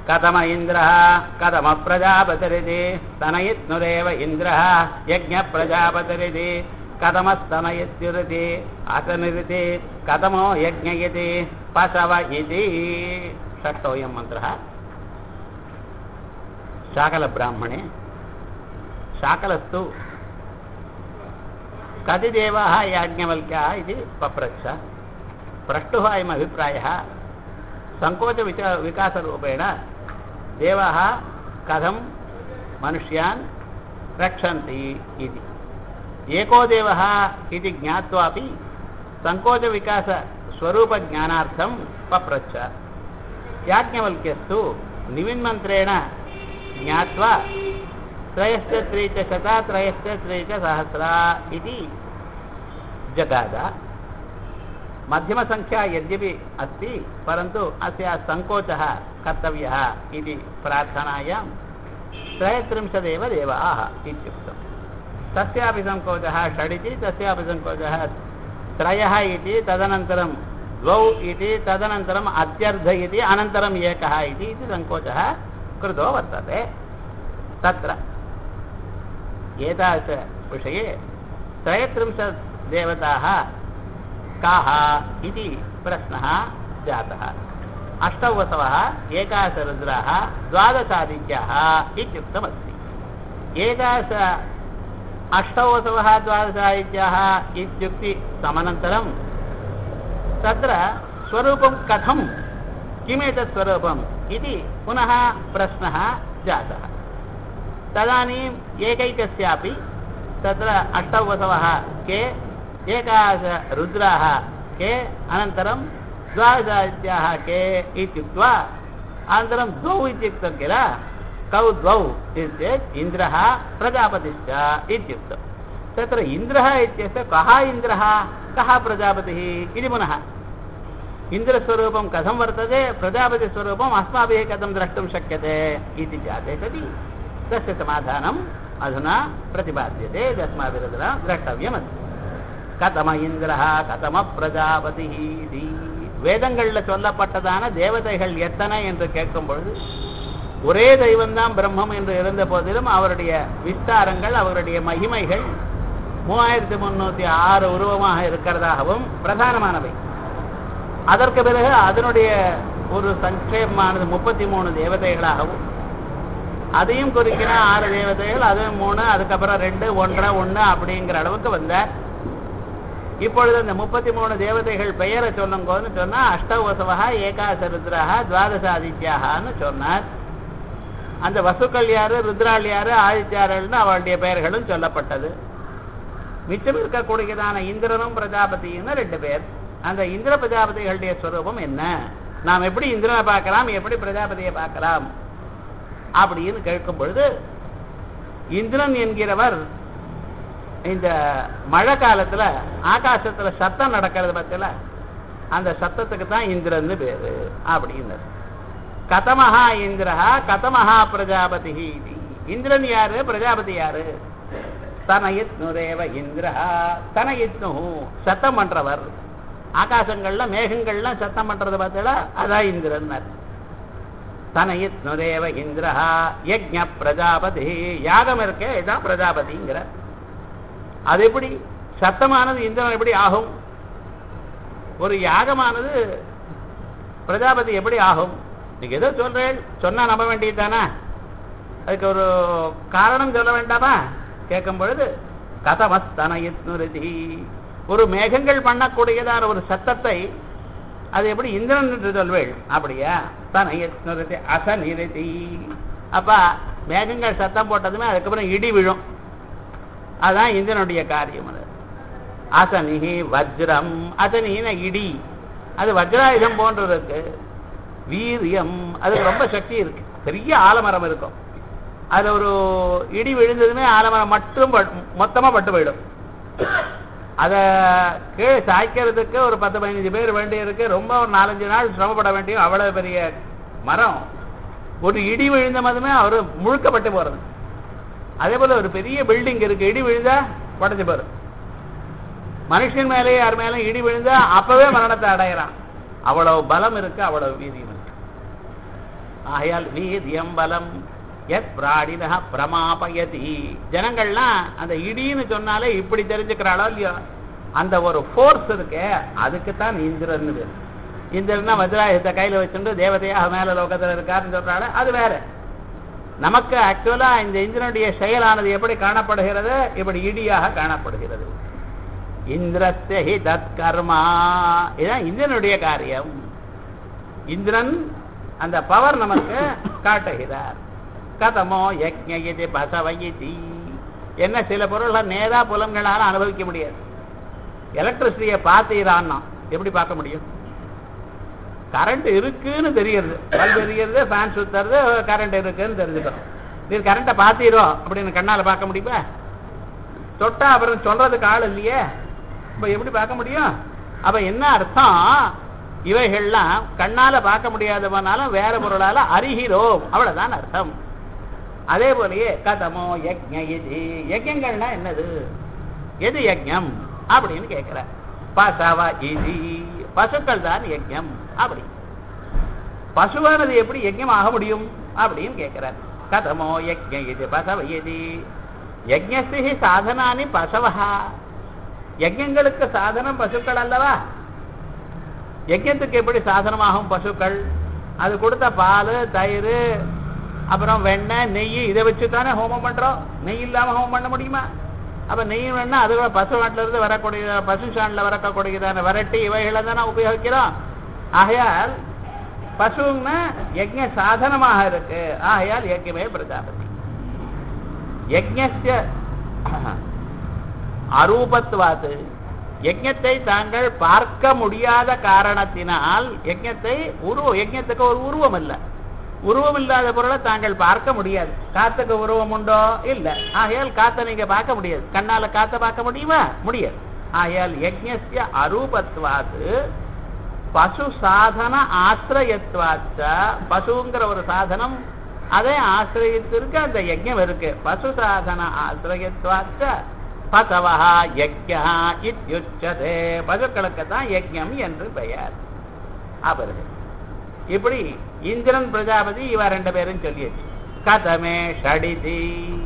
கதம இந்திர கதம பிரஜாபதிரிதி தனயித்னுரேவ இந்திர யஜ்ஞ பிரஜாபதிரிதி கதமஸ்தனயித்யுரிதி அசனிரிதி கதமோ யஜ்ஞயதி பசவ இதி षष्टोऽयं मन्त्रः शाकलब्राह्मणे शाकलस्तु कति देवाः याज्ञवल्क्याः इति पप्रच्छ प्रष्टुः अयम् अभिप्रायः सङ्कोचविच विकासरूपेण देवाः कथं मनुष्यान् रक्षन्ति इति एको देवः इति ज्ञात्वापि सङ्कोचविकासस्वरूपज्ञानार्थं पप्रच्छ याज्ञवल्क्यस्तु निविन्मन्त्रेण ज्ञात्वा त्रयश्च त्रि च शता त्रयश्च त्रि च सहस्रा इति जगाद मध्यमसङ्ख्या यद्यपि अस्ति परन्तु अस्य सङ्कोचः कर्तव्यः इति प्रार्थनायां त्रयस्त्रिंशदेव देवाः इत्युक्तम् तस्यापि सङ्कोचः षडिति तस्यापि सङ्कोचः त्रयः इति तदनन्तरं द्वौ इति तदनन्तरम् अत्यर्ध इति अनन्तरम् एकः इति इति सङ्कोचः कृतो वर्तते तत्र एतादृशविषये त्रयत्रिंशत् देवताः काः इति प्रश्नः जातः अष्टौ वसवः एकादशरुद्राः द्वादशादित्याः इत्युक्तमस्ति एकादश अष्टौ वसवः द्वादशादित्याः इत्युक्ति समनन्तरं तत्र स्वरूपं कथं किमेतत् स्वरूपम् इति पुनः प्रश्नः जातः तदानीम् एकैकस्यापि तत्र अष्टौ वसवः के एकादश रुद्राः के अनन्तरं द्वादशादित्याः के इत्युक्त्वा अनन्तरं द्वौ इत्युक्तं किल कौ द्वौ चेत् इन्द्रः प्रजापतिश्च इत्युक्तं तत्र इन्द्रः इत्यस्य कः इन्द्रः कः प्रजापतिः इति पुनः इन्द्रस्वरूपं कथं वर्तते प्रजापतिस्वरूपम् अस्माभिः कथं द्रष्टुं शक्यते इति जाते सति तस्य समाधानम् अधुना प्रतिपाद्यते यदस्माभिरधुना द्रष्टव्यमस्ति கதம இந்திரா கதம பிரஜாபதி வேதங்கள்ல சொல்லப்பட்டதான தேவதைகள் எத்தனை என்று கேட்கும் பொழுது ஒரே தெய்வம்தான் பிரம்மம் என்று இருந்த போதிலும் அவருடைய விஸ்தாரங்கள் அவருடைய மகிமைகள் மூவாயிரத்தி முன்னூத்தி ஆறு உருவமாக இருக்கிறதாகவும் பிரதானமானவை அதற்கு பிறகு அதனுடைய ஒரு சங்கேபமானது முப்பத்தி மூணு தேவதைகளாகவும் அதையும் குறிக்கிற ஆறு தேவதைகள் அதுவும் மூணு அதுக்கப்புறம் ரெண்டு ஒன்றரை ஒன்று அப்படிங்கிற அளவுக்கு வந்தார் இப்பொழுது அந்த முப்பத்தி மூணு தேவதைகள் பெயரை சொல்லுங்கன்னு சொன்னா அஷ்டவசவா ஏகாச ருத்ராக துவாதச ஆதித்யாகான்னு சொன்னார் அந்த வசுக்கள் யாரு ருத்ராள் யாரு ஆதித்யாரல்னு அவளுடைய பெயர்களும் சொல்லப்பட்டது மிச்சம் இருக்கக்கூடியதான இந்திரனும் பிரஜாபதினு ரெண்டு பேர் அந்த இந்திர பிரஜாபதிகளுடைய ஸ்வரூபம் என்ன நாம் எப்படி இந்திரனை பார்க்கலாம் எப்படி பிரஜாபதியை பார்க்கலாம் அப்படின்னு கேட்கும் பொழுது இந்திரன் என்கிறவர் இந்த மழை காலத்துல ஆகாசத்துல சத்தம் நடக்கிறது பத்தில அந்த சத்தத்துக்கு தான் இந்திரன் பேரு அப்படின்னு கதமஹா இந்திரஹா கதமஹா பிரஜாபதி இது இந்திரன் யாரு பிரஜாபதி யாரு தனயித்னுரேவ இந்திரஹா தனயித்னு சத்தம் பண்றவர் ஆகாசங்கள்ல மேகங்கள்ல சத்தம் பண்றது பார்த்தா அதான் இந்திரன் தனயித்னுரேவ இந்திரஹா யஜ்ஞ பிரஜாபதி யாகம் இருக்கே இதான் பிரஜாபதிங்கிற அது எப்படி சத்தமானது இந்திரன் எப்படி ஆகும் ஒரு யாகமானது பிரஜாபதி எப்படி ஆகும் நீங்க ஏதோ சொல்றேன் சொன்னா நம்ப வேண்டியது தானே அதுக்கு ஒரு காரணம் சொல்ல வேண்டாமா கேட்கும் பொழுது கதமஸ்தனயித்னுருதி ஒரு மேகங்கள் பண்ணக்கூடியதான ஒரு சத்தத்தை அது எப்படி இந்திரன் என்று சொல்வேள் அப்படியா தனயத்னுருதி அசநிருதி அப்ப மேகங்கள் சத்தம் போட்டதுமே அதுக்கப்புறம் இடி விழும் அதான் இந்திரனுடைய காரியம் அது அசனிஹி வஜ்ரம் அசனின இடி அது வஜ்ராயுதம் போன்று இருக்கு வீரியம் அதுக்கு ரொம்ப சக்தி இருக்கு பெரிய ஆலமரம் இருக்கும் அதுல ஒரு இடி விழுந்ததுமே ஆலமரம் மட்டும் மொத்தமா பட்டு போயிடும் அத கீழே சாய்க்கிறதுக்கு ஒரு பத்து பதினஞ்சு பேர் வேண்டி இருக்கு ரொம்ப ஒரு நாலஞ்சு நாள் சிரமப்பட வேண்டிய அவ்வளவு பெரிய மரம் ஒரு இடி விழுந்த மதுமே அவர் முழுக்கப்பட்டு போறது அதே போல ஒரு பெரிய பில்டிங் இருக்கு இடி விழுந்தா உடஞ்சு போறது மனுஷன் மேலே யார் மேலும் இடி விழுந்தா அப்பவே மரணத்தை அடையிறான் அவ்வளவு பலம் இருக்கு அவ்வளவு வீரியம் இருக்கு ஆகையால் வீரியம் பலம் எத் பிராடின பிரமாபயதி ஜனங்கள்லாம் அந்த இடின்னு சொன்னாலே இப்படி தெரிஞ்சுக்கிறாளோ இல்லையோ அந்த ஒரு ஃபோர்ஸ் இருக்கே அதுக்குத்தான் இந்திரன் பேர் இந்திரன்னா வஜ்ராயுதத்தை கையில வச்சுட்டு தேவதையாக மேல லோகத்துல இருக்காருன்னு சொல்றாரு அது வேற நமக்கு ஆக்சுவலா இந்த இந்திரனுடைய செயலானது எப்படி காணப்படுகிறது இப்படி இடியாக காணப்படுகிறது இந்திரஸ்ய ஹி தத் கர்மா இதுதான் இந்திரனுடைய காரியம் இந்திரன் அந்த பவர் நமக்கு காட்டுகிறார் கதமோ யக்ஞ இது பசவயிதி என்ன சில பொருள்கள் நேரா புலன்களால அனுபவிக்க முடியாது எலக்ட்ரிசிட்டியை பார்த்தீரான்னா எப்படி பார்க்க முடியும் கரண்ட் இருக்குன்னு தெரியுது பல்ப் எரியுறது ஃபேன் சுத்துறது கரண்ட் இருக்குன்னு தெரிஞ்சுக்கிறோம் நீ கரண்ட்டை பார்த்தீரோ அப்படின்னு கண்ணால பார்க்க முடியுமா தொட்டா அப்புறம் சொல்றதுக்கு ஆள் இல்லையே இப்ப எப்படி பார்க்க முடியும் அப்ப என்ன அர்த்தம் இவைகள்லாம் கண்ணால பார்க்க முடியாதவனாலும் வேற பொருளால அறிகிறோம் அவ்வளவுதான் அர்த்தம் அதே போலயே கதமோ யஜ்ஞ இது யஜ்யங்கள்னா என்னது எது யஜ்ஞம் அப்படின்னு கேட்கிற பசவ இது பசுக்கள் தான் யஜ்ஞம் அப்படி பசுவானது எப்படி யஜ்ஞம் ஆக முடியும் அப்படின்னு கேட்கிறார் கதமோ யஜ்ஞ இது பசவ இது யஜ்ஞஸ்தி சாதனானி பசவஹா யஜ்ஞங்களுக்கு சாதனம் பசுக்கள் அல்லவா யஜ்ஞத்துக்கு எப்படி சாதனமாகும் பசுக்கள் அது கொடுத்த பால் தயிர் அப்புறம் வெண்ணெய் நெய் இதை வச்சு தானே ஹோமம் பண்றோம் நெய் இல்லாம ஹோமம் பண்ண முடியுமா அப்ப நெய் வேணா அது கூட பசு நாட்டில இருந்து வரக்கூடிய பசு சாண்டில் வரக்கூடியதான வரட்டி இவைகளை தானே உபயோகிக்கிறோம் ஆகையால் பசுன்னா யஜ்ஞ சாதனமாக இருக்கு ஆகையால் யஜ்ஞமே பிரஜாபதி யஜ்ஞஸ்ய அரூபத்துவாத்து யஜ்ஞத்தை தாங்கள் பார்க்க முடியாத காரணத்தினால் யஜ்ஞத்தை உருவம் யஜ்ஞத்துக்கு ஒரு உருவம் இல்ல உருவம் இல்லாத பொருளை தாங்கள் பார்க்க முடியாது காத்துக்கு உருவம் உண்டோ இல்ல ஆகையால் காத்தை நீங்க பார்க்க முடியாது கண்ணால காத்தை பார்க்க முடியுமா முடியாது ஆகையால் யஜ்ஞஸ்ய அரூபத்துவாத்து பசு சாதன ஆசிரியத்துவாச்ச பசுங்கிற ஒரு சாதனம் அதை ஆசிரியத்திற்கு அந்த யஜ்ஞம் இருக்கு பசு சாதன ஆசிரியத்துவாச்ச பசவா யஜ்யா இத்யுச்சதே பசுக்களுக்கு தான் யஜ்ஞம் என்று பெயர் அவர்கள் இப்படி இந்திரன் பிரஜாபதி இவ ரெண்டு பேரும் சொல்லியாச்சு கதமே ஷடிதி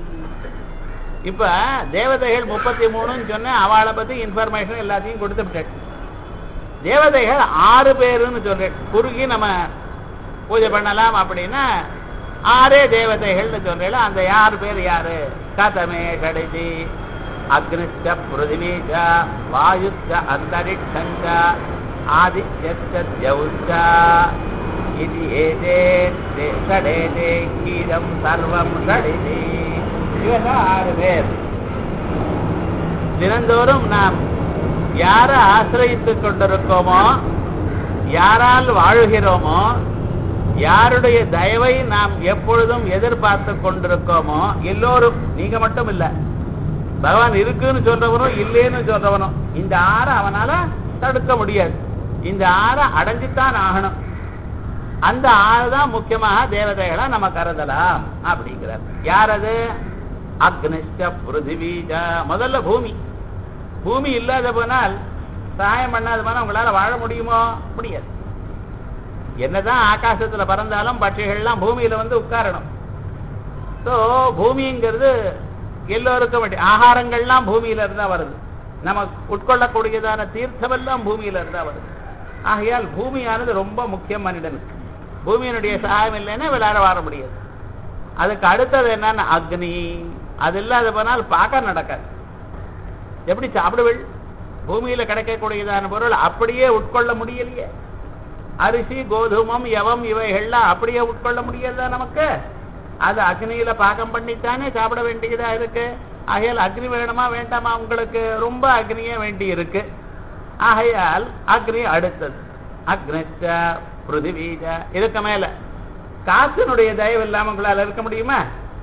இப்ப தேவதைகள் முப்பத்தி மூணுன்னு சொன்ன அவளை பத்தி இன்ஃபர்மேஷன் எல்லாத்தையும் கொடுத்து விட்டாச்சு தேவதைகள் ஆறு பேருன்னு சொல்றேன் குறுகி நம்ம பூஜை பண்ணலாம் அப்படின்னா ஆறே தேவதைகள்னு சொல்றேன் அந்த யாரு பேர் யாரு கதமே ஷடிதி அக்னிச்ச பிருதிவீச்ச வாயுச்ச அந்தரிக்ஷஞ்ச ஆதித்யச்ச தியௌச்ச இது ஏதே ஷடேதே கீதம் சர்வம் ஷடிதி இவர்கள் ஆறு பேர் தினந்தோறும் நாம் யாரை ஆசிரியத்துக் கொண்டிருக்கோமோ யாரால் வாழுகிறோமோ யாருடைய தயவை நாம் எப்பொழுதும் எதிர்பார்த்து கொண்டிருக்கோமோ எல்லோரும் நீங்க மட்டும் இல்ல பகவான் இருக்குன்னு சொல்றவனும் இல்லேன்னு சொல்றவனும் இந்த ஆறை அவனால தடுக்க முடியாது இந்த ஆறை அடைஞ்சுத்தான் ஆகணும் அந்த ஆறு தான் முக்கியமாக தேவதைகளா நம்ம கருதலாம் அப்படிங்கிறார் யார் அது அக்னிஷ்ட பிருத்திவீஜ முதல்ல பூமி பூமி இல்லாத போனால் சகாயம் பண்ணாத போனால் உங்களால வாழ முடியுமோ முடியாது என்னதான் ஆகாசத்துல பறந்தாலும் பட்சிகள்லாம் பூமியில வந்து உட்காரணும் ஸோ பூமிங்கிறது எல்லோருக்கும் வேண்டிய ஆகாரங்கள்லாம் பூமியில இருந்தா வருது நம்ம உட்கொள்ளக்கூடியதான தீர்த்தமெல்லாம் பூமியில இருந்தா வருது ஆகையால் பூமியானது ரொம்ப முக்கியம் மனிதனுக்கு பூமியினுடைய சகாயம் இல்லைன்னா விளையாட வாழ முடியாது அதுக்கு அடுத்தது என்னன்னா அக்னி அது இல்லாத போனால் பார்க்க நடக்காது எப்படி சாப்பிடுவள் பூமியில கிடைக்கக்கூடியதான பொருள் அப்படியே உட்கொள்ள முடியலையே அரிசி கோதுமம் யவம் இவைகள்லாம் அப்படியே உட்கொள்ள முடியாதா நமக்கு அது அக்னியில பாகம் பண்ணித்தானே சாப்பிட வேண்டியதா இருக்கு ஆகையால் அக்னி வேணுமா வேண்டாமா உங்களுக்கு ரொம்ப அக்னியே வேண்டி இருக்கு ஆகையால் அக்னி அடுத்தது அக்னிச்ச பிருதிவீஜ இதுக்கு மேல காற்றினுடைய தயவு இல்லாம உங்களால இருக்க முடியுமா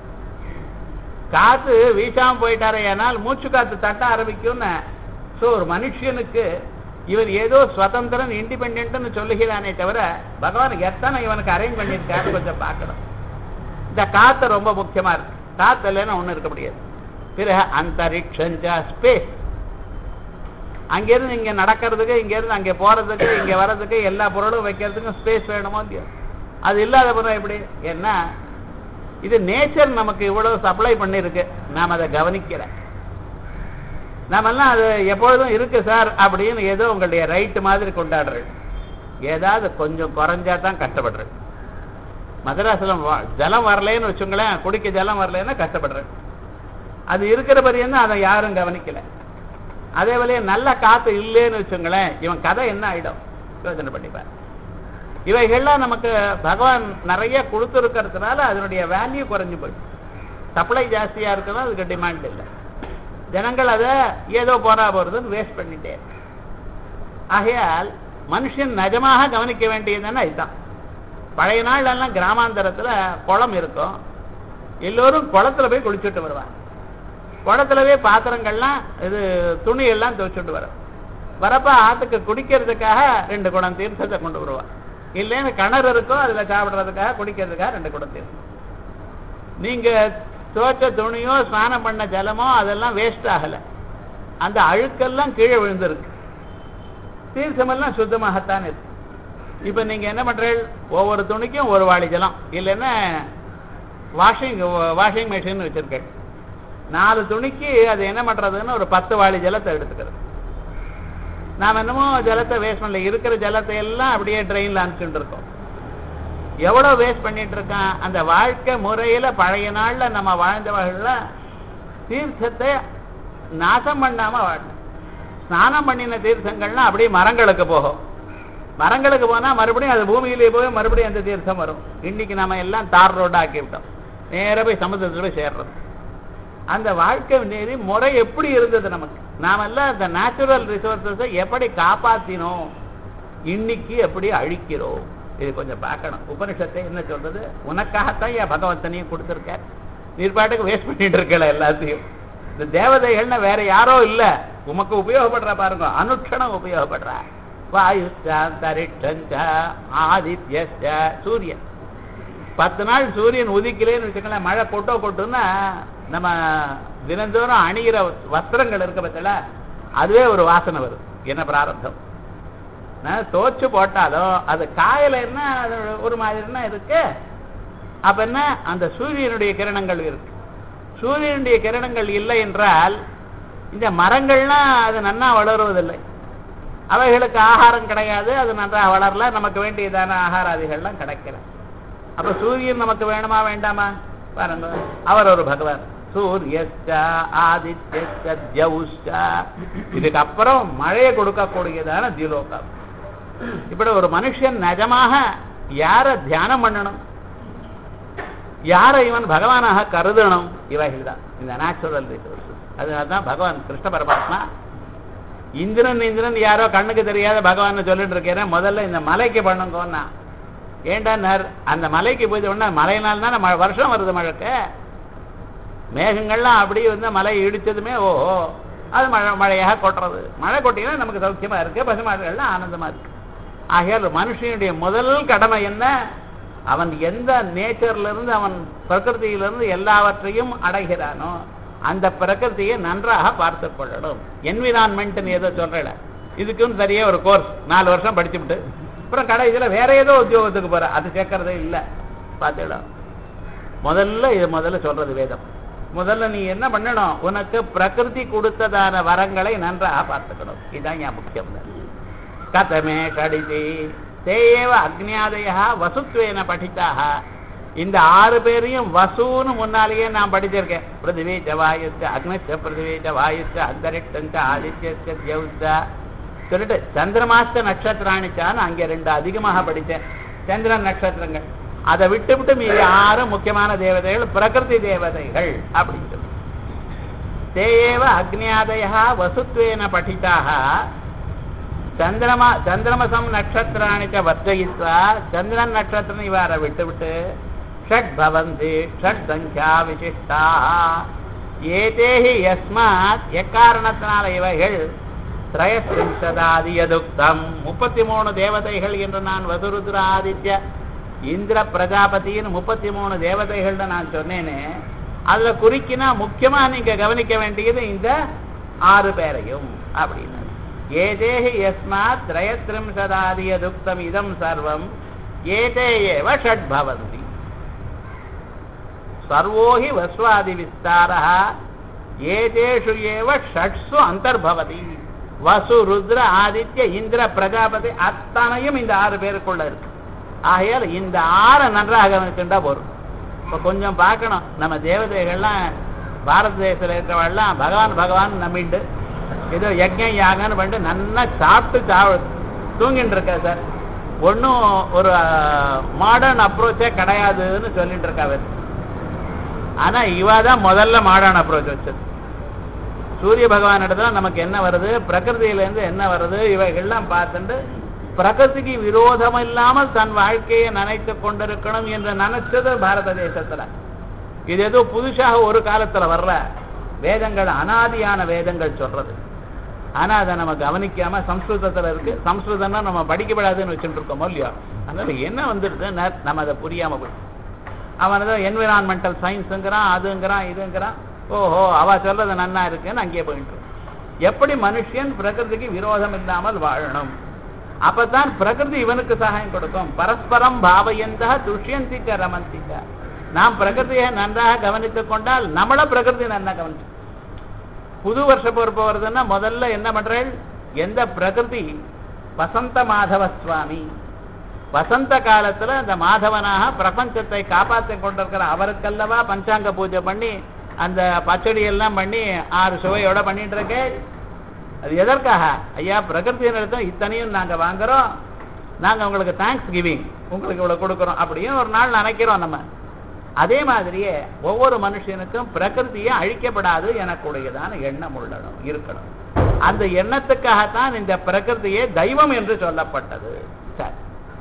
காத்து வீசாம போயிட்டாரே ஆனால் மூச்சு காத்து தட்ட ஆரம்பிக்கும்னு ஸோ ஒரு மனுஷனுக்கு இவன் ஏதோ சுதந்திரன் இண்டிபெண்ட்னு சொல்லுகிறானே தவிர பகவான் எத்தனை இவனுக்கு அரேஞ்ச் பண்ணியிருக்காரு கொஞ்சம் பார்க்கணும் இந்த காத்து ரொம்ப முக்கியமா இருக்கு காத்து இல்லைன்னா ஒன்றும் இருக்க முடியாது பிறகு அந்தரிக்ஷஞ்சா ஸ்பேஸ் அங்கிருந்து இங்க நடக்கிறதுக்கு இங்க இருந்து அங்க போறதுக்கு இங்க வர்றதுக்கு எல்லா பொருளும் வைக்கிறதுக்கும் ஸ்பேஸ் வேணுமோ இல்லையோ அது இல்லாத பிறகு எப்படி ஏன்னா இது நேச்சர் நமக்கு இவ்வளவு சப்ளை பண்ணிருக்கு நாம் அதை கவனிக்கல நாமெல்லாம் அது எப்பொழுதும் இருக்கு சார் அப்படின்னு ஏதோ உங்களுடைய ரைட்டு மாதிரி கொண்டாடுறது ஏதாவது கொஞ்சம் குறைஞ்சா தான் கஷ்டப்படுறது மதராசில் ஜலம் வரலேன்னு வச்சுங்களேன் குடிக்க ஜலம் வரலன்னா கஷ்டப்படுறேன் அது இருக்கிற பரியந்தான் அதை யாரும் கவனிக்கல அதே போலயே நல்ல காத்து இல்லைன்னு வச்சுங்களேன் இவன் கதை என்ன ஆயிடும் யோசனை பண்ணிப்பார் இவைகள்லாம் நமக்கு பகவான் நிறைய கொடுத்துருக்கிறதுனால அதனுடைய வேல்யூ குறைஞ்சு போயிடுச்சு சப்ளை ஜாஸ்தியா இருக்கிறதா அதுக்கு டிமாண்ட் இல்லை ஜனங்கள் அதை ஏதோ போனா போறதுன்னு வேஸ்ட் பண்ணிட்டே இருக்கு. ஆகையால் மனுஷன் நிஜமாக கவனிக்க வேண்டியதுன்னா இதுதான் பழைய நாள் எல்லாம் கிராமாந்தரத்துல குளம் இருக்கும் எல்லோரும் குளத்துல போய் குளிச்சுட்டு வருவாங்க குளத்துலவே பாத்திரங்கள்லாம் இது துணி எல்லாம் துவைச்சுட்டு வரும் வரப்ப ஆத்துக்கு குடிக்கிறதுக்காக ரெண்டு குடம் தீர்த்தத்தை கொண்டு வருவான் இல்லைன்னு கிணறு இருக்கும் அதுல சாப்பிடுறதுக்காக குடிக்கிறதுக்காக ரெண்டு குடம் தீர்த்தம் நீங்க துவைச்ச துணியோ ஸ்நானம் பண்ண ஜலமோ அதெல்லாம் வேஸ்ட் ஆகல அந்த அழுக்கெல்லாம் கீழே விழுந்திருக்கு தீர்த்தமெல்லாம் சுத்தமாகத்தான் இருக்கு இப்ப நீங்க என்ன பண்றீங்க ஒவ்வொரு துணிக்கும் ஒரு வாளி ஜலம் இல்லைன்னா வாஷிங் வாஷிங் மிஷின் வச்சிருக்கேன் நாலு துணிக்கு அது என்ன பண்றதுன்னு ஒரு பத்து வாளி ஜலத்தை எடுத்துக்கிறது நாம் என்னமோ ஜலத்தை வேஸ்ட் பண்ணல இருக்கிற ஜலத்தை எல்லாம் அப்படியே ட்ரெயின்ல அனுப்பிச்சுட்டு இருக்கோம் எவ்வளவு வேஸ்ட் பண்ணிட்டு இருக்கான் அந்த வாழ்க்கை முறையில பழைய நாள்ல நம்ம வாழ்ந்தவர்கள தீர்த்தத்தை நாசம் பண்ணாம வாழணும் ஸ்நானம் பண்ணின தீர்த்தங்கள்லாம் அப்படியே மரங்களுக்கு போகும் மரங்களுக்கு போனா மறுபடியும் அது பூமியிலே போய் மறுபடியும் அந்த தீர்த்தம் வரும் இன்னைக்கு நாம எல்லாம் தார் ரோடு ஆக்கி விட்டோம் நேரா போய் சமுத்திரத்துல போய் சேர்றது அந்த வாழ்க்கை நெறி முறை எப்படி இருந்தது நமக்கு நாமெல்லாம் அந்த நேச்சுரல் ரிசோர்சஸை எப்படி காப்பாத்தினோம் இன்னைக்கு எப்படி அழிக்கிறோம் இது கொஞ்சம் பார்க்கணும் உபனிஷத்தை என்ன சொல்றது உனக்காகத்தான் என் பகவந்தனையும் கொடுத்துருக்க நீர்பாட்டுக்கு வேஸ்ட் பண்ணிட்டு இருக்கல எல்லாத்தையும் இந்த தேவதைகள்னா வேற யாரோ இல்ல உமக்கு உபயோகப்படுற பாருங்க அனுட்சணம் உபயோகப்படுற வாயுச்சரிட்சஞ்ச ஆதித்ய சூரியன் பத்து நாள் சூரியன் உதிக்கலேன்னு வச்சுக்கலாம் மழை கொட்டோ கொட்டுன்னா நம்ம தினந்தோறும் அணிகிற வஸ்திரங்கள் இருக்க பத்தில அதுவே ஒரு வாசனை வரும் என்ன பிராரத்தம் நான் தோச்சு போட்டாலும் அது காயலைன்னா அது ஒரு மாதிரின்னா இருக்கு அப்ப என்ன அந்த சூரியனுடைய கிரணங்கள் இருக்கு சூரியனுடைய கிரணங்கள் இல்லை என்றால் இந்த மரங்கள்லாம் அது நன்னா வளருவதில்லை அவைகளுக்கு ஆகாரம் கிடையாது அது நன்றாக வளரல நமக்கு வேண்டியதான ஆகாராதிகள்லாம் கிடைக்கல அப்ப சூரியன் நமக்கு வேணுமா வேண்டாமா பாருங்க அவர் ஒரு பகவான் சூரியஸ்ட ஆதித்யஸ்ட தியவுஷ்ட இதுக்கு அப்புறம் மழையை கொடுக்கக்கூடியதான திலோகம் இப்படி ஒரு மனுஷன் நிஜமாக யார தியானம் பண்ணணும் யாரை இவன் பகவானாக கருதணும் இவைகள் தான் இந்த நேச்சுரல் ரிசோர்ஸஸ் அதனால்தான் பகவான் கிருஷ்ண பரமாத்மா இந்திரன் இந்திரன் யாரோ கண்ணுக்கு தெரியாத பகவான் சொல்லிட்டு இருக்கேன் முதல்ல இந்த மலைக்கு பண்ணுங்கன்னா ஏண்டா அந்த மலைக்கு போய் உடனே மழையினால் தான் மழை வருஷம் வருது மழைக்கு மேகங்கள்லாம் அப்படியே வந்து மலை இடிச்சதுமே ஓஹோ அது மழை மழையாக கொட்டுறது மழை கொட்டினா நமக்கு சௌக்கியமா இருக்கு பசுமாடுகள்லாம் ஆனந்தமா இருக்கு ஆகையால் மனுஷனுடைய முதல் கடமை என்ன அவன் எந்த நேச்சர்ல இருந்து அவன் பிரகிருதியிலிருந்து எல்லாவற்றையும் அடைகிறானோ அந்த பிரகிருதியை நன்றாக பார்த்து கொள்ளணும் என்விரான்மெண்ட் ஏதோ சொல்றல இதுக்குன்னு சரியா ஒரு கோர்ஸ் நாலு வருஷம் படிச்சுவிட்டு அப்புறம் கடைசியில் வேற ஏதோ உத்தியோகத்துக்கு போற அது கேட்கறதே இல்லை பார்த்துடலாம் முதல்ல இது முதல்ல சொல்றது வேதம் முதல்ல நீ என்ன பண்ணணும் உனக்கு பிரகிருதி கொடுத்ததான வரங்களை நன்றாக பார்த்துக்கணும் இதுதான் என் முக்கியம் கதமே கடிதி தேயேவ அக்னியாதயா வசுத்வேன படித்தாக இந்த ஆறு பேரையும் வசூன்னு முன்னாலேயே நான் படிச்சிருக்கேன் பிருத்திவி வாயுச்ச அக்னிச்ச பிருத்திவி வாயுச்ச அந்தரிக்ஷஞ்ச ஆதித்யச்ச தியவுச்ச சொல்லிட்டு சந்திரமாச நட்சத்திராணிச்சான்னு அங்கே ரெண்டு அதிகமாக படித்தேன் சந்திரன் நட்சத்திரங்கள் அதை விட்டு விட்டு மீறி ஆறு முக்கியமான தேவதைகள் பிரகிருதி தேவதைகள் அப்படின்னு சொல்லி தேயேவ அக்னியாதயா வசுத்வேன படித்தாக சந்திரமா சந்திரமசம் நட்சத்திராணிச்ச வர்ஜயித்வா சந்திரன் நட்சத்திரம் இவார விட்டு விட்டு ஷட் பவந்தி ஷட் சங்கியா விசிஷ்டா ஏதேஹி யஸ்மாத் எக்காரணத்தினால இவைகள் திரயசிம்சதாதியதுக்தம் முப்பத்தி மூணு தேவதைகள் என்று நான் வசுருத்ர ஆதித்ய இந்திர பிரஜாபதியின் முப்பத்தி மூணு தேவதைகள்னு நான் சொன்னேனே அதுல குறிக்கினா முக்கியமா நீங்க கவனிக்க வேண்டியது இந்த ஆறு பேரையும் அப்படின்னு ஏதேஹி யஸ்மாத் திரயத்ரிம்சதாதியதுக்தம் இதம் சர்வம் ஏதே ஏவ ஷட் பவந்தி சர்வோ ஹி வஸ்வாதி விஸ்தாரः ஏதேஷு ஏவ ஷட்சு அந்தர்பவதி வசு ருத்ர ஆதித்ய இந்திர பிரஜாபதி அத்தனையும் இந்த ஆறு பேருக்குள்ள இருக்கு ஆகையால் இந்த ஆறை நன்றாக கவனிச்சுட்டா போதும் இப்போ கொஞ்சம் பார்க்கணும் நம்ம தேவதைகள்லாம் பாரத தேசத்தில் இருக்கிறவெல்லாம் பகவான் பகவான் நம்பிண்டு ஏதோ யஜ்யம் யாகம்னு பண்ணிட்டு நல்லா சாப்பிட்டு சா தூங்கிட்டு இருக்கா சார் ஒன்றும் ஒரு மாடர்ன் அப்ரோச்சே கிடையாதுன்னு சொல்லிட்டு இருக்கா அவர் ஆனா இவா தான் முதல்ல மாடர்ன் அப்ரோச் வச்சது சூரிய பகவான் இடத்துல நமக்கு என்ன வருது பிரகிருதியிலேருந்து என்ன வருது இவைகள்லாம் பார்த்துட்டு பிரகிருதிக்கு விரோதம் இல்லாமல் தன் வாழ்க்கையை நினைத்து கொண்டிருக்கணும் என்று நினைச்சது பாரத தேசத்துல இது ஏதோ புதுசாக ஒரு காலத்துல வர்ற வேதங்கள் அனாதியான வேதங்கள் சொல்றது ஆனா அதை நம்ம கவனிக்காம சம்ஸ்கிருதத்துல இருக்கு சம்ஸ்கிருதம்னா நம்ம படிக்கப்படாதுன்னு வச்சுட்டு இருக்கோமோ இல்லையோ அதனால என்ன வந்துடுது நம்ம அதை புரியாம போய் அவன் ஏதோ என்விரான்மெண்டல் சயின்ஸுங்கிறான் அதுங்கிறான் இதுங்கிறான் ஓஹோ அவ சொல்றது நன்னா இருக்குன்னு அங்கேயே போயிட்டு எப்படி மனுஷன் பிரகிருதிக்கு விரோதம் இல்லாமல் வாழணும் அப்பதான் பிரகிருதி இவனுக்கு சகாயம் கொடுக்கும் பரஸ்பரம் பாவயந்தா துஷ்யந்திக்க ரமந்திக்க நாம் பிரகிருதியை நன்றாக கவனித்துக் கொண்டால் நம்மள பிரகிருதி நன்னா கவனிச்சு புது வருஷ பொறுப்பு வருதுன்னா முதல்ல என்ன பண்றேன் எந்த பிரகிருதி வசந்த மாதவ சுவாமி வசந்த காலத்துல அந்த மாதவனாக பிரபஞ்சத்தை காப்பாற்றி கொண்டிருக்கிற அவருக்கல்லவா பஞ்சாங்க பூஜை பண்ணி அந்த பச்சடி எல்லாம் பண்ணி ஆறு சுவையோட பண்ணிட்டு இருக்கே அது எதற்காக ஐயா பிரகிருதி நடத்தும் இத்தனையும் நாங்க வாங்குறோம் நாங்க உங்களுக்கு தேங்க்ஸ் கிவிங் உங்களுக்கு இவ்வளவு கொடுக்குறோம் அப்படின்னு ஒரு நாள் நினைக்கிறோம் நம்ம அதே மாதிரியே ஒவ்வொரு மனுஷனுக்கும் பிரகிருதியை அழிக்கப்படாது எனக்குடையதான எண்ணம் உள்ளணும் இருக்கணும் அந்த எண்ணத்துக்காகத்தான் இந்த பிரகிருதியே தெய்வம் என்று சொல்லப்பட்டது சரி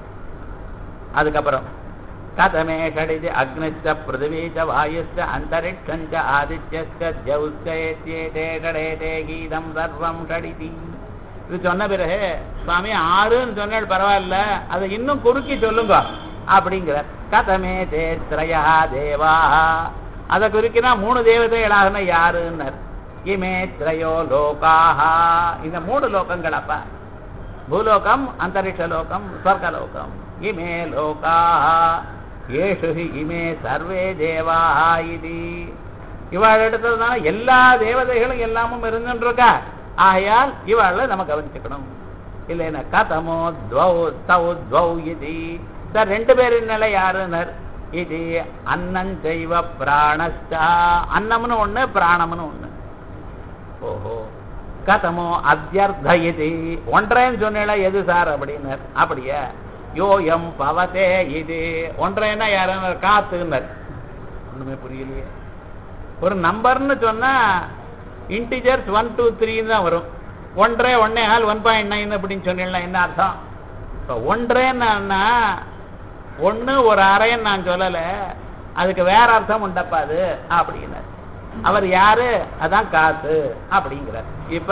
அதுக்கப்புறம் கதமே ஷடிதி அக்னிச்ச பிருத்திவீச்ச வாயுச்ச அந்தரிக்ஷஞ்ச ஆதித்யச்ச ஜௌஸ்கேத்யேதே ஷடேதே கீதம் சர்வம் ஷடிதி இது சொன்ன பிறகு சுவாமி ஆறுன்னு சொன்னால் பரவாயில்ல அதை இன்னும் குறுக்கி சொல்லுங்க அப்படிங்கிற கதமே தேத்ரயா தேவா அதை குறுக்கினா மூணு தேவதைகளாகன யாருன்னர் இமே திரையோ லோகாஹா இந்த மூணு லோகங்கள் அப்பா பூலோகம் அந்தரிக்ஷ லோகம் ஸ்வர்கலோகம் இமே லோகாஹ ஏஷு ஹி இமே சர்வே தேவாஹ இது இவாள் இடத்துல எல்லா தேவதைகளும் எல்லாமும் இருந்துருக்கா ஆகையால் இவாள நம்ம கவனிச்சுக்கணும் இல்லைன்னா கதமோ துவௌ தௌ துவௌ இது சார் ரெண்டு பேரின் நிலை யாருனர் இது அன்னஞ்சைவ பிராணஸ்டா அன்னம்னு ஒண்ணு பிராணம்னு ஒண்ணு ஓஹோ கதமோ அத்தியர்த்த இது ஒன்றேன்னு சொன்னேல எது சார் அப்படின்னார் அப்படியா யோயம் பவதே இது ஒன்றேன்னா யாரும் காத்துனர் ஒண்ணுமே புரியலையே ஒரு நம்பர்னு சொன்னா இன்டிஜர்ஸ் ஒன் டூ த்ரீன்னு தான் வரும் ஒன்றே ஒன்னே ஆள் ஒன் பாயிண்ட் நைன் அப்படின்னு சொன்னீங்கன்னா என்ன அர்த்தம் இப்போ ஒன்றேன்னா ஒன்று ஒரு அரைன்னு நான் சொல்லலை அதுக்கு வேற அர்த்தம் உண்டப்பா அது அப்படின்னு அவர் யாரு அதான் காத்து அப்படிங்கிறார் இப்ப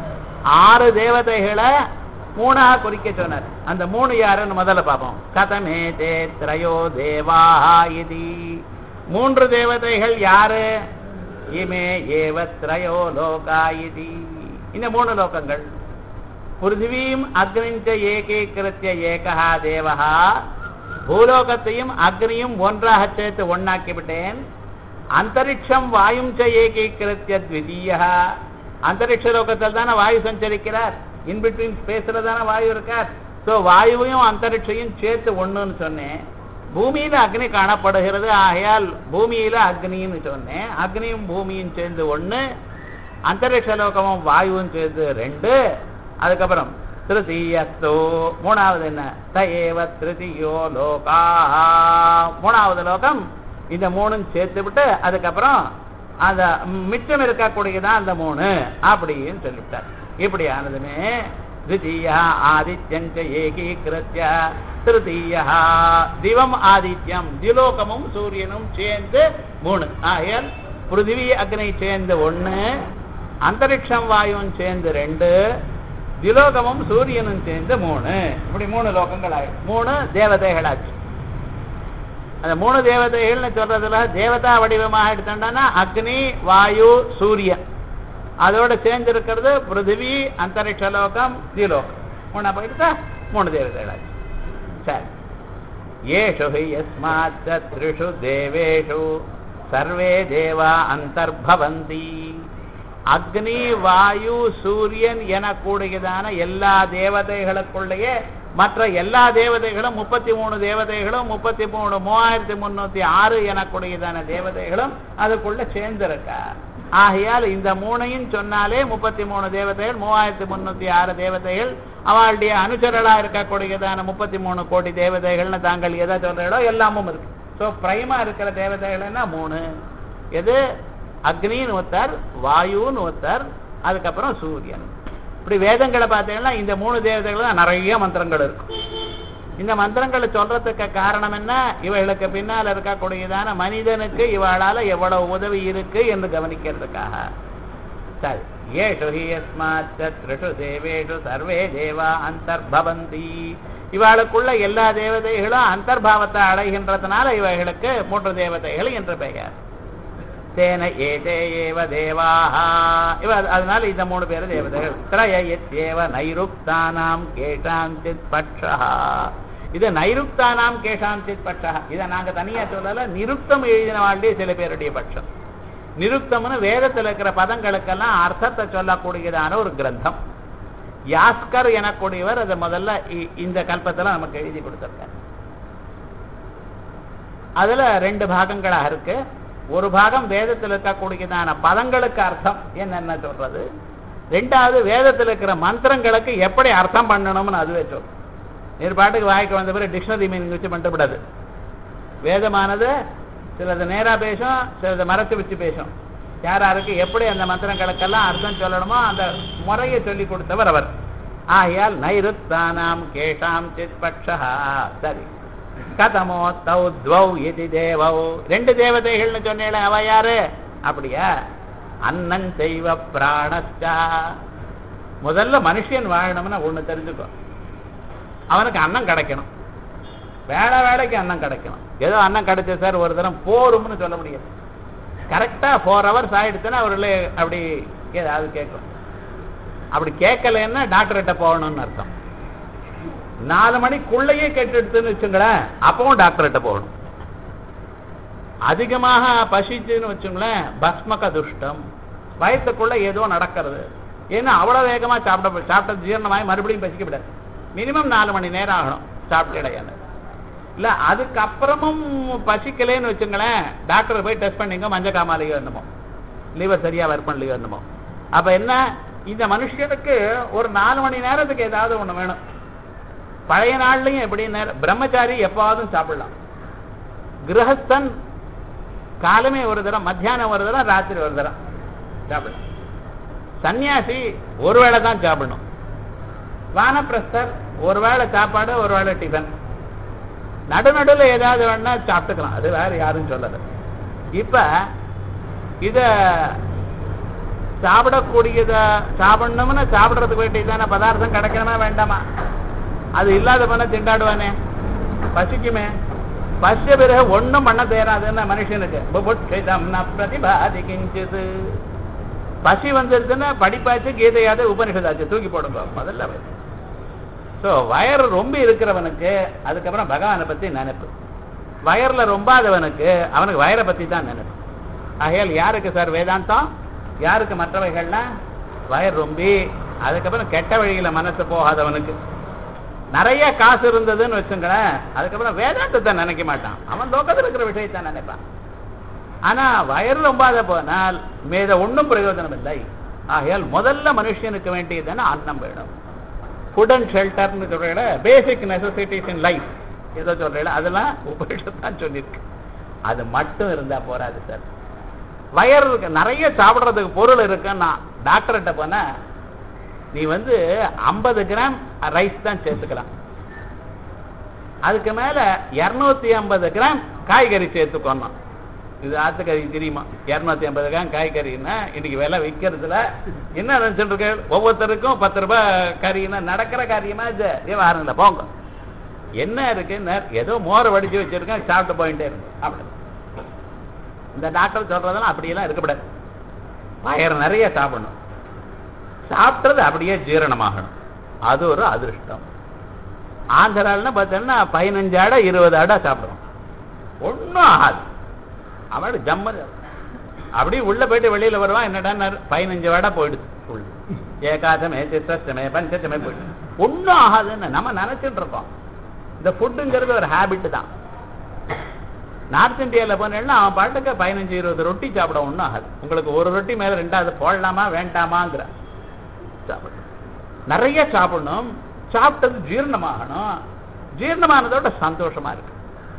ஆறு தேவதைகளை மூணாக குறிக்க சொன்னார் அந்த மூணு யாருன்னு முதல்ல பார்ப்போம் கதமே தே திரையோ தேவாஹா இது மூன்று தேவதைகள் யாரு இமே ஏவ திரையோ லோகா இது இந்த மூணு லோகங்கள் பிருத்திவீம் அக்னிஞ்ச ஏகீகிருத்திய ஏகா தேவஹா பூலோகத்தையும் அக்னியும் ஒன்றாக சேர்த்து ஒன்னாக்கி விட்டேன் அந்தரிக்ஷம் வாயும் ச ஏகீகிருத்திய த்விதீய அந்தரிக்ஷ லோகத்தில் தானே வாயு சஞ்சரிக்கிறார் இன்பிட்வீன் ஸ்பேஸ்ல தானே வாயு இருக்கார் ஸோ வாயுவையும் அந்தரிக்ஷையும் சேர்த்து ஒண்ணுன்னு சொன்னேன் பூமியில அக்னி காணப்படுகிறது ஆகையால் பூமியில அக்னின்னு சொன்னேன் அக்னியும் பூமியும் சேர்ந்து ஒண்ணு அந்தரிக்ஷ லோகமும் வாயுவும் சேர்ந்து ரெண்டு அதுக்கப்புறம் திருத்தீயஸ்தோ மூணாவது என்ன தயேவ திருத்தியோ லோகா மூணாவது லோகம் இந்த மூணும் சேர்த்து விட்டு அதுக்கப்புறம் அந்த மிச்சம் இருக்கக்கூடியதான் அந்த மூணு அப்படின்னு சொல்லிவிட்டார் இப்படி ஆனதுமே தித்தீயா ஆதித்யஞ்ச ஏகீகிருத்திய திருத்தீயா திவம் ஆதித்யம் திலோகமும் சூரியனும் சேர்ந்து மூணு ஆகையால் பிருத்திவி அக்னி சேர்ந்து ஒண்ணு அந்தரிக்ஷம் வாயுவும் சேர்ந்து ரெண்டு திலோகமும் சூரியனும் சேர்ந்து மூணு இப்படி மூணு லோகங்கள் ஆயிடும் மூணு தேவதைகளாச்சு அந்த மூணு தேவதைகள்னு சொல்றதுல தேவதா வடிவமாக எடுத்தோம்னா அக்னி வாயு சூரியன் அதோட சேர்ந்து இருக்கிறது பிருத்திவி அந்தரிக்ஷ லோகம் திலோகம் மூணா போயிடுதா மூணு தேவதைகளாச்சு சரி ஏஷு ஹி யஸ்மாச்ச த்ரிஷு தேவேஷு சர்வே தேவா அந்தர்பவந்தி அக்னி வாயு சூரியன் எனக்கூடியதான எல்லா தேவதைகளுக்குள்ளேயே மற்ற எல்லா தேவதைகளும் முப்பத்தி மூணு தேவதைகளும் முப்பத்தி மூணு மூவாயிரத்தி முன்னூத்தி ஆறு எனக்கூடியதான தேவதைகளும் அதுக்குள்ள சேர்ந்திருக்கா ஆகையால் இந்த மூணையும் சொன்னாலே முப்பத்தி மூணு தேவதைகள் மூவாயிரத்தி முன்னூத்தி ஆறு தேவதைகள் அவளுடைய அனுச்சரலா இருக்கக்கூடியதான முப்பத்தி மூணு கோடி தேவதைகள்னு தாங்கள் எதை சொல்றீங்களோ எல்லாமும் இருக்கு ஸோ பிரைமா இருக்கிற தேவதைகள்னா மூணு எது அக்னின்னு ஒருத்தர் வாயுன்னு ஒருத்தர் அதுக்கப்புறம் சூரியன் இப்படி வேதங்களை பார்த்தீங்கன்னா இந்த மூணு தேவதைகள் தான் நிறைய மந்திரங்கள் இருக்கும் இந்த மந்திரங்களை சொல்றதுக்கு காரணம் என்ன இவர்களுக்கு பின்னால் இருக்கக்கூடியதான மனிதனுக்கு இவளால எவ்வளவு உதவி இருக்கு என்று கவனிக்கிறதுக்காக சரி ஏஷு ஹி யஸ்மாச்ச த்ரிஷு தேவேஷு சர்வே தேவா அந்தர்பவந்தி இவாளுக்குள்ள எல்லா தேவதைகளும் அந்தர்பாவத்தை அடைகின்றதுனால இவைகளுக்கு மூன்று தேவதைகள் என்று பெயர் தேன ஏதே ஏவ தேவாஹா இவ அதனால இந்த மூணு பேரு தேவதைகள் திரயத்யேவ நைருக்தானாம் கேஷாஞ்சித் பட்சா இது நைருக்தானாம் கேஷாஞ்சித் பட்சா இதை நாங்க தனியா சொல்லல நிருக்தம் எழுதின வாழ்ந்தே சில பேருடைய பட்சம் நிருக்தம்னு வேதத்தில் இருக்கிற பதங்களுக்கெல்லாம் அர்த்தத்தை சொல்லக்கூடியதான ஒரு கிரந்தம் யாஸ்கர் எனக்கூடியவர் அதை முதல்ல இ- இந்த கல்பத்துல நமக்கு எழுதி கொடுத்திருக்கார் அதுல ரெண்டு பாகங்களாக இருக்கு ஒரு பாகம் வேதத்தில் இருக்கக்கூடியதான பதங்களுக்கு அர்த்தம் என்னென்ன சொல்றது ரெண்டாவது வேதத்தில் இருக்கிற மந்திரங்களுக்கு எப்படி அர்த்தம் பண்ணணும்னு அதுவே சொல்லும் நீர் பாட்டுக்கு வாய்க்கு வந்த பிறகு டிக்ஷனரி மீனிங் வச்சு பண்ணக்கூடாது வேதமானது சிலது நேரா பேசும் சிலது மறைச்சு வச்சு பேசும் யார் யாருக்கு எப்படி அந்த மந்திரங்களுக்கெல்லாம் அர்த்தம் சொல்லணுமோ அந்த முறையை சொல்லி கொடுத்தவர் அவர் ஆகையால் நைருத்தானாம் கேஷாம் சித் பட்சா சரி கதமோ தௌ துவௌ இது தேவௌ ரெண்டு தேவதைகள்னு சொன்னேன் அவ யாரு அப்படியா அன்னன் செய்வ பிராணஸ்டா முதல்ல மனுஷன் வாழணும்னா ஒண்ணு தெரிஞ்சுக்கோ அவனுக்கு அன்னம் கிடைக்கணும் வேலை வேலைக்கு அன்னம் கிடைக்கணும் ஏதோ அன்னம் கிடைச்ச சார் ஒரு தரம் போரும்னு சொல்ல முடியாது கரெக்டா ஃபோர் ஹவர்ஸ் ஆயிடுச்சுன்னா அவர்களே அப்படி ஏதாவது கேட்கும் அப்படி கேட்கலன்னா டாக்டர்கிட்ட போகணும்னு அர்த்தம் நாலு மணிக்குள்ளேயே கேட்டுடுச்சுன்னு வச்சுங்களேன் அப்பவும் டாக்டர்கிட்ட போகணும் அதிகமாக பசிச்சுன்னு வச்சுங்களேன் பஸ்மக துஷ்டம் வயத்துக்குள்ள ஏதோ நடக்கிறது ஏன்னா அவ்வளவு வேகமா சாப்பிட சாப்பிட்ட ஜீரணமாகி மறுபடியும் பசிக்க விடாது மினிமம் நாலு மணி நேரம் ஆகணும் சாப்பிட்டு இல்ல அதுக்கப்புறமும் பசிக்கலைன்னு வச்சுங்களேன் டாக்டர் போய் டெஸ்ட் பண்ணிங்க மஞ்ச காமாலையோ என்னமோ லிவர் சரியா ஒர்க் பண்ணலையோ என்னமோ அப்ப என்ன இந்த மனுஷனுக்கு ஒரு நாலு மணி நேரத்துக்கு ஏதாவது ஒண்ணு வேணும் பழைய நாள்லயும் எப்படி நேரம் பிரம்மச்சாரி எப்பாவதும் சாப்பிடலாம் கிரகஸ்தன் காலமே ஒரு தரம் மத்தியானம் ஒரு தரம் ராத்திரி ஒரு தரம் சாப்பிடலாம் சன்னியாசி ஒரு வேளை தான் சாப்பிடணும் வானப்பிரஸ்தர் ஒரு வேளை சாப்பாடு ஒரு வேளை டிஃபன் நடுநடுல ஏதாவது வேணா சாப்பிட்டுக்கலாம் அது வேற யாரும் சொல்லல இப்ப இத சாப்பிடக்கூடியத சாப்பிடணும்னு சாப்பிடறதுக்கு வேண்டியதான பதார்த்தம் கிடைக்கணுமா வேண்டாமா அது இல்லாத பண்ண திண்டாடுவானே பசிக்குமே பசிச்ச பிறகு ஒண்ணும் பண்ண தேராதுன்னு மனுஷனுக்கு புபுட்சிதம் ந பிரதிபாதி கிஞ்சிது பசி வந்துருச்சுன்னா படிப்பாச்சு கீதையாவது உபனிஷதாச்சு தூக்கி போடுங்க முதல்ல வை. ஸோ வயர் ரொம்ப இருக்கிறவனுக்கு அதுக்கப்புறம் பகவானை பத்தி நினைப்பு வயர்ல ரொம்பாதவனுக்கு அவனுக்கு வயரை பத்தி தான் நினைப்பு ஆகையால் யாருக்கு சார் வேதாந்தம் யாருக்கு மற்றவைகள்னா வயர் ரொம்பி அதுக்கப்புறம் கெட்ட வழியில மனசு போகாதவனுக்கு நிறைய காசு இருந்ததுன்னு வச்சுங்களேன் அதுக்கப்புறம் வேதாந்தத்தை நினைக்க மாட்டான் அவன் லோகத்தில் இருக்கிற விஷயத்தை நினைப்பான் ஆனா வயர் ரொம்பாத போனால் மேத ஒண்ணும் பிரயோஜனம் இல்லை ஆகையால் முதல்ல மனுஷனுக்கு வேண்டியதுன்னு அன்னம் வேணும் ஃபுட் அண்ட் ஷெல்டர்னு சொல்றீங்கள பேசிக் நெசசிட்டிஸ் இன் லைஃப் ஏதோ சொல்றீங்களா அதெல்லாம் உபனிஷத் தான் சொல்லியிருக்கு அது மட்டும் இருந்தா போறாது சார் வயர் இருக்கு நிறைய சாப்பிடுறதுக்கு பொருள் இருக்குன்னா டாக்டர்கிட்ட போனா நீ வந்து ஐம்பது கிராம் ரைஸ் தான் சேர்த்துக்கலாம் அதுக்கு மேல இருநூத்தி ஐம்பது கிராம் காய்கறி சேர்த்துக்கணும் இது ஆத்துக்கறி தெரியுமா இருநூத்தி ஐம்பது கிராம் காய்கறின்னா இன்னைக்கு விலை விற்கிறதுல என்ன நினைச்சிட்டு இருக்க ஒவ்வொருத்தருக்கும் பத்து ரூபாய் கறின்னா நடக்கிற காரியமா இது விவகாரங்கள போங்க என்ன இருக்கு ஏதோ மோரை வடிச்சு வச்சிருக்கேன் சாப்பிட்டு போயிட்டே இருக்கும் அப்படி இந்த டாக்டர் சொல்றதெல்லாம் அப்படியெல்லாம் இருக்கக்கூடாது வயிறு நிறைய சாப்பிடணும் சாப்பிட்டது அப்படியே ஜீரணமாகணும் அது ஒரு அதிருஷ்டம் ஆந்திரால்னா பார்த்தோன்னா பதினஞ்சு அடை இருபது அடை சாப்பிடுவோம் ஒன்றும் ஆகாது அவள் ஜம்ம அப்படி உள்ள போயிட்டு வெளியில வருவான் என்னடா பதினஞ்சு வடை போயிடுது உள்ள ஏகாதமே சித்தமே பஞ்சத்தமே போயிடுது ஒன்றும் ஆகாதுன்னு நம்ம நினைச்சிட்டு இருக்கோம் இந்த ஃபுட்டுங்கிறது ஒரு ஹேபிட் தான் நார்த் இந்தியாவில் போனேன்னா அவன் பாட்டுக்கு பதினஞ்சு இருபது ரொட்டி சாப்பிட ஒன்றும் ஆகாது உங்களுக்கு ஒரு ரொட்டி மேலே ரெண்டாவது போடலாமா வேண்டாமாங்கிற சாப்பிடணும் நிறைய சாப்பிடணும் சாப்பிட்டது ஜீரணமாகணும் ஜீரணமானதோட சந்தோஷமா இருக்கு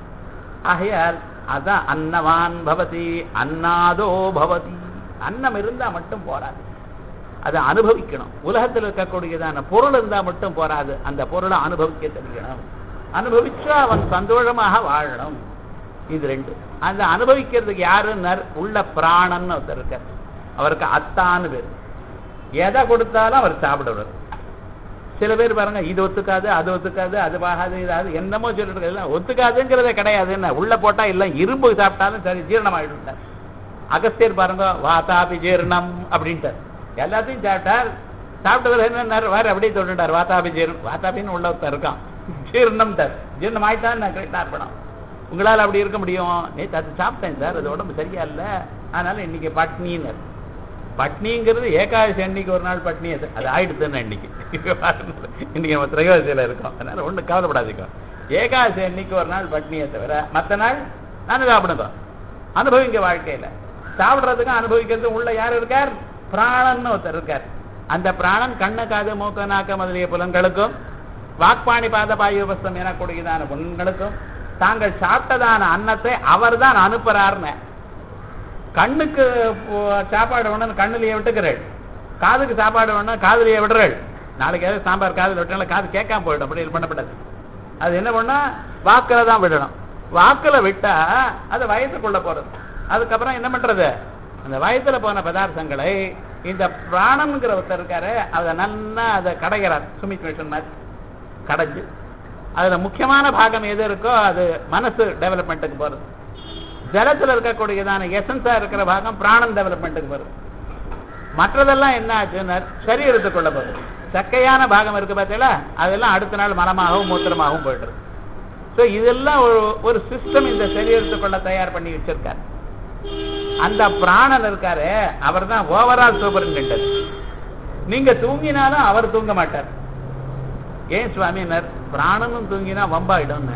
ஆகையால் அதான் அன்னவான் பவதி அன்னாதோ பவதி அன்னம் இருந்தா மட்டும் போராது அதை அனுபவிக்கணும் உலகத்தில் இருக்கக்கூடியதான பொருள் இருந்தா மட்டும் போராது அந்த பொருளை அனுபவிக்க தெரியணும் அனுபவிச்சா அவன் சந்தோஷமாக வாழணும் இது ரெண்டு அந்த அனுபவிக்கிறதுக்கு யாருன்னு உள்ள பிராணன் ஒருத்தர் இருக்கார் அவருக்கு அத்தான்னு பேர் எதை கொடுத்தாலும் அவர் சாப்பிடுவார் சில பேர் பாருங்க இது ஒத்துக்காது அது ஒத்துக்காது அது பாகாது இது அது என்னமோ சொல்லிட்டு எல்லாம் ஒத்துக்காதுங்கிறதே கிடையாது என்ன உள்ள போட்டா இல்லை இரும்பு சாப்பிட்டாலும் சரி ஜீரணம் ஆயிடுட்டார் அகஸ்தியர் பாருங்க வாதாபி ஜீரணம் அப்படின்ட்டார் எல்லாத்தையும் சாப்பிட்டார் சாப்பிட்டதுல என்ன வேற அப்படியே சொல்லிட்டார் வாதாபி ஜீரணம் வாதாபின்னு உள்ள ஒருத்தர் இருக்கான் ஜீரணம் சார் ஜீரணம் ஆயிட்டான்னு நான் கரெக்டாக இருப்பணும் உங்களால் அப்படி இருக்க முடியும் நேற்று அது சாப்பிட்டேன் சார் அது உடம்பு சரியா இல்லை அதனால இன்னைக்கு பட்னின்னு பட்னிங்கிறது ஏகாதசி அன்னைக்கு ஒரு நாள் பட்னி அது அது ஆயிடுதுன்னு இன்னைக்கு இன்னைக்கு நம்ம திரையோதசியில் இருக்கோம் அதனால ஒன்றும் கவலைப்படாதீங்க ஏகாதசி அன்னைக்கு ஒரு நாள் பட்னியை தவிர மற்ற நாள் நானும் சாப்பிடுங்க அனுபவிங்க வாழ்க்கையில சாப்பிடுறதுக்கும் அனுபவிக்கிறதுக்கும் உள்ள யார் இருக்கார் பிராணன் ஒருத்தர் இருக்கார் அந்த பிராணன் கண்ணு காது மூக்க நாக்க முதலிய புலன்களுக்கும் வாக்பாணி பாத பாயுபஸ்தம் எனக்கூடியதான புலன்களுக்கும் தாங்கள் சாப்பிட்டதான அன்னத்தை அவர் தான் அனுப்புறாருன்னு கண்ணுக்கு சாப்பாடு வேணும்னு கண்ணுலயே விட்டுக்கிறேள் காதுக்கு சாப்பாடு வேணும் காதுலயே விடுறேள் நாளைக்கு ஏதாவது சாம்பார் காதில் விட்டாலும் காது கேட்காம போயிடும் அப்படி பண்ணப்படாது அது என்ன பண்ணா வாக்கில் தான் விடணும் வாக்கில் விட்டா அது வயசுக்குள்ள போறது அதுக்கப்புறம் என்ன பண்றது அந்த வயசுல போன பதார்த்தங்களை இந்த பிராணம்ங்கிற ஒருத்தர் இருக்காரு அதை நல்லா அதை கடைகிறார் சுமித் மிஷன் மாதிரி கடைஞ்சு அதுல முக்கியமான பாகம் எது இருக்கோ அது மனசு டெவலப்மெண்ட்டுக்கு போறது ஜலத்துல இருக்கக்கூடியதான எசன்ஸா இருக்கிற பாகம் பிராணம் டெவலப்மெண்ட்டுக்கு வருது மற்றதெல்லாம் என்ன ஆச்சுன்னா சரீரத்துக்குள்ள போகுது சக்கையான பாகம் இருக்கு பார்த்தீங்களா அதெல்லாம் அடுத்த நாள் மலமாகவும் மூத்திரமாகவும் போயிடுறது ஸோ இதெல்லாம் ஒரு ஒரு சிஸ்டம் இந்த சரீரத்துக்குள்ள தயார் பண்ணி வச்சிருக்காரு அந்த பிராணன் இருக்காரு அவர் தான் ஓவரால் சூப்பரிண்டென்டன்ட் நீங்க தூங்கினாலும் அவர் தூங்க மாட்டார் ஏன் சுவாமினர் பிராணனும் தூங்கினா வம்பாயிடும்னு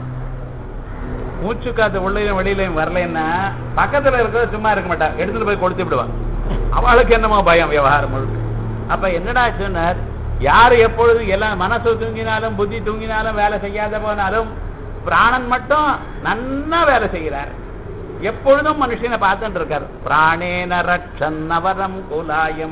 மூச்சு காத்து உள்ளையும் வெளியிலையும் வரலன்னா பக்கத்துல இருக்கிறத சும்மா இருக்க மாட்டா எடுத்துட்டு போய் கொடுத்து விடுவான் அவளுக்கு என்னமோ பயம் விவகாரம் முழுக்க அப்ப என்னடா சொன்னார் யார் எப்பொழுதும் எல்லாம் மனசு தூங்கினாலும் புத்தி தூங்கினாலும் வேலை செய்யாத போனாலும் பிராணன் மட்டும் நன்னா வேலை செய்கிறார் எப்பொழுதும் மனுஷனை பார்த்துட்டு இருக்கார் பிராணேன ரட்சன் நவரம் குலாயம்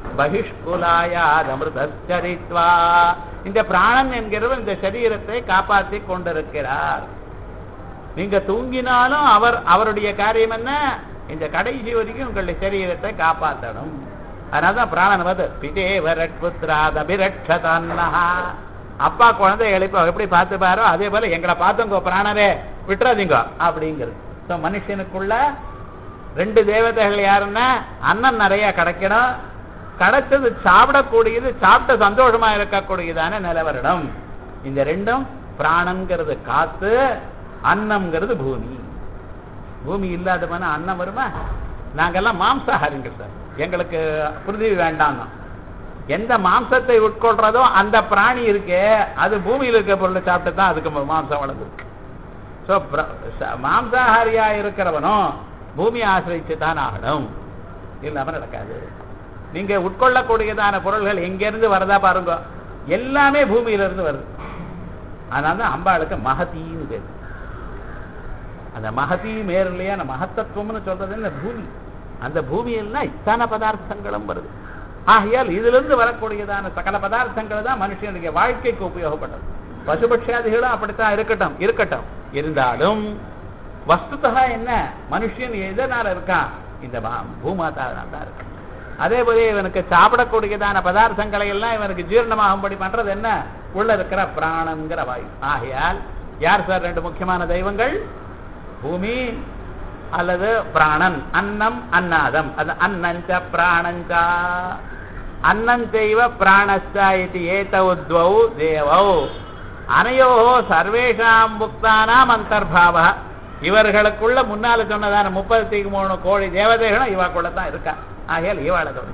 பகிஷ்குலாயாதமிருதரித்வா இந்த பிராணன் என்கிறவர் இந்த சரீரத்தை காப்பாற்றி கொண்டிருக்கிறார் நீங்க தூங்கினாலும் அவர் அவருடைய காரியம் என்ன இந்த கடைசி வரைக்கும் உங்களுடைய சரீரத்தை காப்பாற்றணும் அதனாலதான் பிராணன் வந்து பிதேவரட்புத்திராதபிரட்சதன்னஹா அப்பா குழந்தை எழுப்ப எப்படி பார்த்து பாரோ அதே போல எங்களை பார்த்தோங்க பிராணரே விட்டுறாதீங்க அப்படிங்கிறது ஸோ மனுஷனுக்குள்ள ரெண்டு தேவதைகள் யாருன்னா அன்னம் நிறைய கிடைக்கணும் கிடைச்சது சாப்பிடக்கூடியது சாப்பிட்ட சந்தோஷமா இருக்கக்கூடியதான நிலவரிடம் இந்த ரெண்டும் பிராணங்கிறது காத்து அன்னம்ங்கிறது பூமி பூமி இல்லாத போனா அன்னம் வருமா நாங்கெல்லாம் மாம்சாகாரிங்கள் சார் எங்களுக்கு பிருத்திவி வேண்டாம் எந்த மாம்சத்தை உட்கொள்றதோ அந்த பிராணி இருக்கே அது பூமியில் இருக்க பொருளை சாப்பிட்டு தான் அதுக்கு மாம்சம் வளர்ந்துருக்கு ஸோ மாம்சாகாரியா இருக்கிறவனும் பூமியை ஆசிரிச்சு தான் ஆகணும் இல்லாம நடக்காது நீங்க உட்கொள்ளக்கூடியதான பொருள்கள் எங்கிருந்து வரதா பாருங்க எல்லாமே பூமியில இருந்து வருது அதனால தான் அம்பாளுக்கு மகத்தின்னு பேரு அந்த மகதி மேரலையா அந்த மகத்தத்துவம்னு சொல்றது இந்த பூமி அந்த பூமியில்னா இத்தனை பதார்த்தங்களும் வருது ஆகையால் இதிலிருந்து வரக்கூடியதான சகல பதார்த்தங்கள் தான் மனுஷனுடைய வாழ்க்கைக்கு உபயோகப்பட்டது பசுபட்சாதிகளும் அப்படித்தான் இருக்கட்டும் இருக்கட்டும் இருந்தாலும் வஸ்துதா என்ன மனுஷன் எதனால இருக்கான் இந்த பூமாதானால தான் இருக்கான் அதே போல இவனுக்கு சாப்பிடக்கூடியதான பதார்த்தங்களை எல்லாம் இவனுக்கு ஜீரணமாகும்படி பண்றது என்ன உள்ள இருக்கிற பிராணங்கிற வாயு ஆகையால் யார் சார் ரெண்டு முக்கியமான தெய்வங்கள் பூமி அல்லது பிராணன் அன்னம் அன்னாதம் அது அன்னஞ்ச பிராணஞ்சா அன்னஞ்சைவ பிராணச்சா இது ஏத உத்வௌ தேவௌ அனையோ சர்வேஷாம் புக்தானாம் அந்தர்பாவ இவர்களுக்குள்ள முன்னால சொன்னதான முப்பத்தி மூணு கோடி தேவதைகளும் இவாக்குள்ள தான் இருக்கா ஆகையால் இவாளை கவனி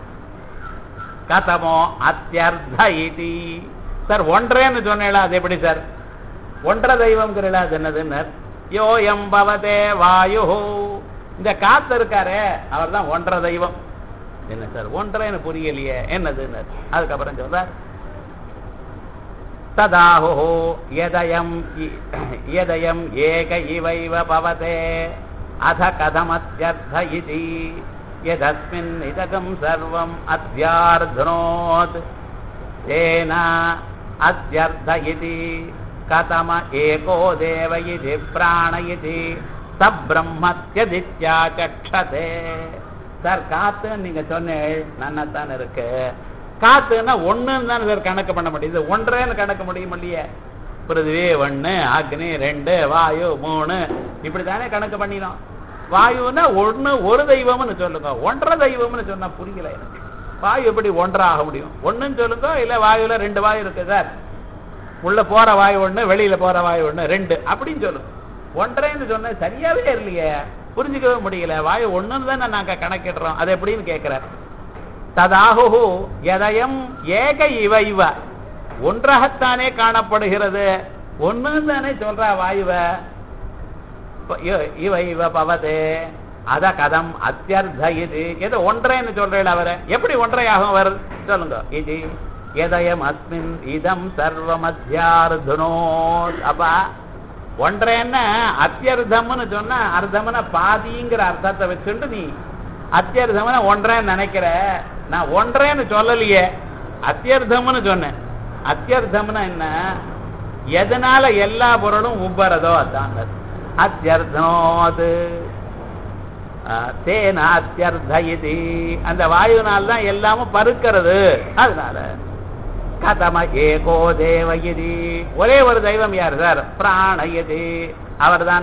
கதமோ அத்தியர்த்த இதி சார் ஒன்றேன்னு சொன்னேளா அது எப்படி சார் ஒன்றரை தெய்வம்ங்கிறீங்களா அது என்னதுன்னு யோ எம் பவதே வாயு இந்த காத்து இருக்காரே அவர் தான் ஒன்றரை தெய்வம் என்ன சார் ஒன்றரைன்னு புரியலையே என்னதுன்னு அதுக்கப்புறம் சொல்றார் ததாஹோ யதயம் யதயம் ஏக இவைவ பவதே அத கதமத்யர்த்த இதி யதஸ்மின் இதகம் சர்வம் அத்தியார்த்தனோத் तेन अत्यर्थ इति कथम एको देव इति प्राण इति स பிரம்மத்தியதித்யாச்சக்ஷதே சார் காத்து நீங்க சொன்னேன் நன்னத்தான் இருக்கு காத்துன்னா ஒண்ணுன்னு தானே சார் கணக்கு பண்ண முடியுது ஒன்றேன்னு கணக்கு முடியும் இல்லையே பிருத்திவி ஒண்ணு அக்னி ரெண்டு வாயு மூணு இப்படித்தானே கணக்கு பண்ணினோம் வாயுன்னா ஒண்ணு ஒரு தெய்வம்னு சொல்லுங்க ஒன்றரை தெய்வம்னு சொன்னா புரியல எனக்கு வாயு எப்படி ஒன்றாக முடியும் ஒண்ணுன்னு சொல்லுங்க இல்ல வாயுல ரெண்டு வாயு இருக்கு சார் உள்ள போற வாயு ஒண்ணு வெளியில போற வாயு ஒண்ணு ரெண்டு அப்படின்னு சொல்லுங்க ஒன்றரைன்னு சொன்ன சரியாவே இல்லையே புரிஞ்சுக்கவே முடியல வாயு ஒண்ணுன்னு தானே நாங்க கணக்கிடுறோம் அது எப்படின்னு கேட்கிறார் ததாகு எதயம் ஏக இவ இவ ஒன்றாகத்தானே காணப்படுகிறது ஒண்ணுன்னு தானே சொல்றா வாயுவ இவ இவ பவதே அத கதம் அத்தியர்த்த இது ஏதோ ஒன்றேன்னு சொல்றேன் அவரை எப்படி ஒன்றையாகும் அவர் சொல்லுங்க இது எதயம் அஸ்மின் இதம் சர்வம் அத்தியார்த்தனோ அப்பா ஒன்றேன்னா அத்தியர்த்தம்னு சொன்னா அர்த்தம்னா பாதிங்கிற அர்த்தத்தை வச்சுட்டு நீ அத்தியர்த்தம்னு ஒன்றேன்னு நினைக்கிற நான் ஒன்றேன்னு சொல்லலையே அத்தியர்த்தம்னு சொன்னேன் அத்தியர்த்தம்னா என்ன எதனால எல்லா பொருளும் உப்பறதோ அதான் அத்தியர்த்தனோது தேன அத்தியர்த்த இது அந்த வாயுனால் தான் எல்லாமும் பருக்கிறது அதனால கதம ஏகோ தேவ இது ஒரே ஒரு தெய்வம் யார் சார் பிராண இது அவர் தான்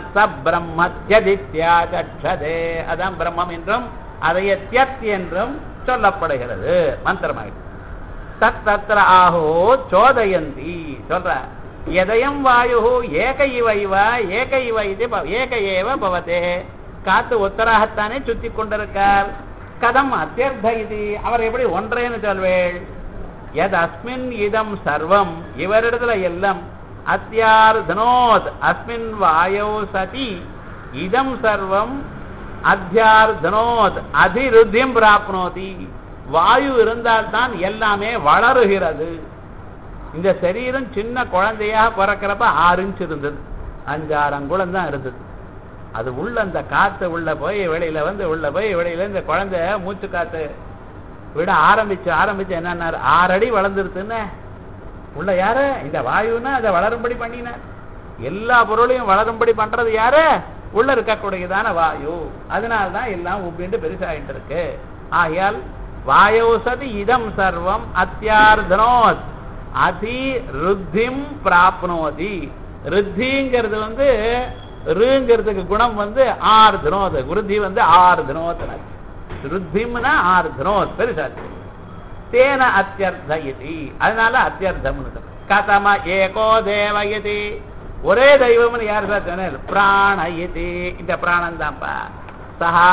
சப்ரம்மத்யதித்யாச்சதே அதான் பிரம்மம் என்றும் அதைய தியத் என்றும் சொல்லப்படுகிறது மந்திரமாயிட்டு தத் தத்திர ஆஹோ சோதயந்தி சொல்ற எதயம் வாயு ஏக இவ இவ ஏக இவ இது ஏக ஏவ பவதே காத்து ஒத்தராகத்தானே சுத்தி கொண்டிருக்கார் கதம் அத்தியர்த்த இது அவர் எப்படி ஒன்றேன்னு சொல்வேள் எத் அஸ்மின் இதம் சர்வம் இவரிடத்துல எல்லாம் அத்தியார்த்தனோத் அஸ்மின் வாயோ சதி இதம் சர்வம் அத்தியார்த்தனோத் அதிருத்தியம் பிராப்னோதி வாயு இருந்தால்தான் எல்லாமே வளருகிறது இந்த சரீரம் சின்ன குழந்தையாக பிறக்கிறப்ப ஆறு இன்ச் இருந்தது அஞ்சாறு அங்குளம் தான் இருந்தது அது உள்ள அந்த காத்து உள்ள போய் வெளியில வந்து உள்ள போய் வெளியில இந்த குழந்தை மூச்சு காத்து விட ஆரம்பிச்சு ஆரம்பிச்சு என்ன ஆறு அடி வளர்ந்துருத்துன்னு உள்ள யாரு இந்த வாயுன்னா அதை வளரும்படி பண்ணினார் எல்லா பொருளையும் வளரும்படி பண்றது யாரு உள்ள இருக்கக்கூடியதான வாயு அதனால்தான் எல்லாம் உப்பிண்டு பெருசாயிட்டு இருக்கு ஆகையால் வாயோசதி இதம் சர்வம் அத்தியார்த்தனோத் அதி ருத்திம் பிராப்னோதி ருத்திங்கிறது வந்து ருங்கிறதுக்கு குணம் வந்து ஆறு தினோத் விருத்தி வந்து ஆறு தினோத்தன ருத்திம்னா ஆறு தினோத் பெருசாச்சு தேன அத்தியர்த்த இது அதனால அத்தியர்த்தம் கதம ஏகோ தேவ இது ஒரே தெய்வம்னு யார் சார் சொன்னார் பிராண இது இந்த பிராணம் தான்ப்பா சஹா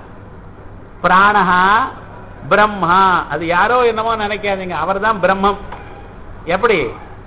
பிராணஹா பிரம்மா அது யாரோ என்னமோ நினைக்காதீங்க அவர் தான் பிரம்மம் எப்படி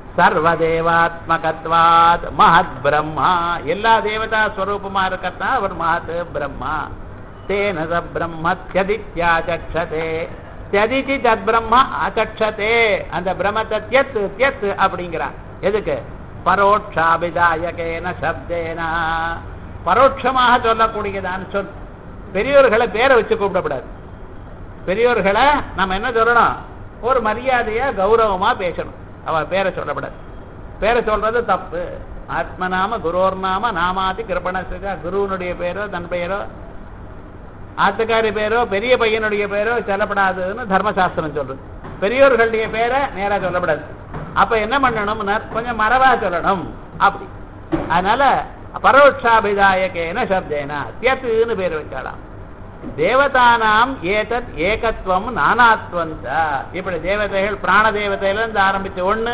சர்வதேவாத்மகத்வாத் மகத் பிரம்மா எல்லா தேவதா ஸ்வரூபமா இருக்கத்தான் அவர் மகத் பிரம்மா தேன ச பிரம்மத்யதித்யாச்சதே தியதிதி தத் பிரம்ம அச்சதே அந்த பிரம்மத்தை தியத் தியத் அப்படிங்கிறான் எதுக்கு பரோட்சாபிதாயகேன சப்தேனா பரோட்சமாக சொல்லக்கூடியதான் சொல் பெரியோர்களை பேரை வச்சு கூப்பிடக்கூடாது பெரியோர்களை நம்ம என்ன சொல்லணும் ஒரு மரியாதையா கௌரவமா பேசணும் அவ பேரை சொல்லக்கூடாது பேரை சொல்றது தப்பு ஆத்மநாம குரோர் நாம நாமாதி கிருபணசுகா குருவனுடைய பேரோ தன் பெயரோ ஆத்துக்காரி பேரோ பெரிய பையனுடைய பேரோ சொல்லப்படாதுன்னு தர்மசாஸ்திரம் சொல்றது பெரியோர்களுடைய பேரை நேரா சொல்லப்படாது அப்ப என்ன பண்ணணும்னா கொஞ்சம் மரவா சொல்லணும் அப்படி அதனால பரோட்சாபிதாயகேன சப்தேனா தியத்துன்னு பேர் வச்சாலாம் தேவதானாம் ஏதத் ஏகத்துவம் நானாத்வம் இப்படி தேவதைகள் பிராண தேவதையில இருந்து ஆரம்பிச்ச ஒண்ணு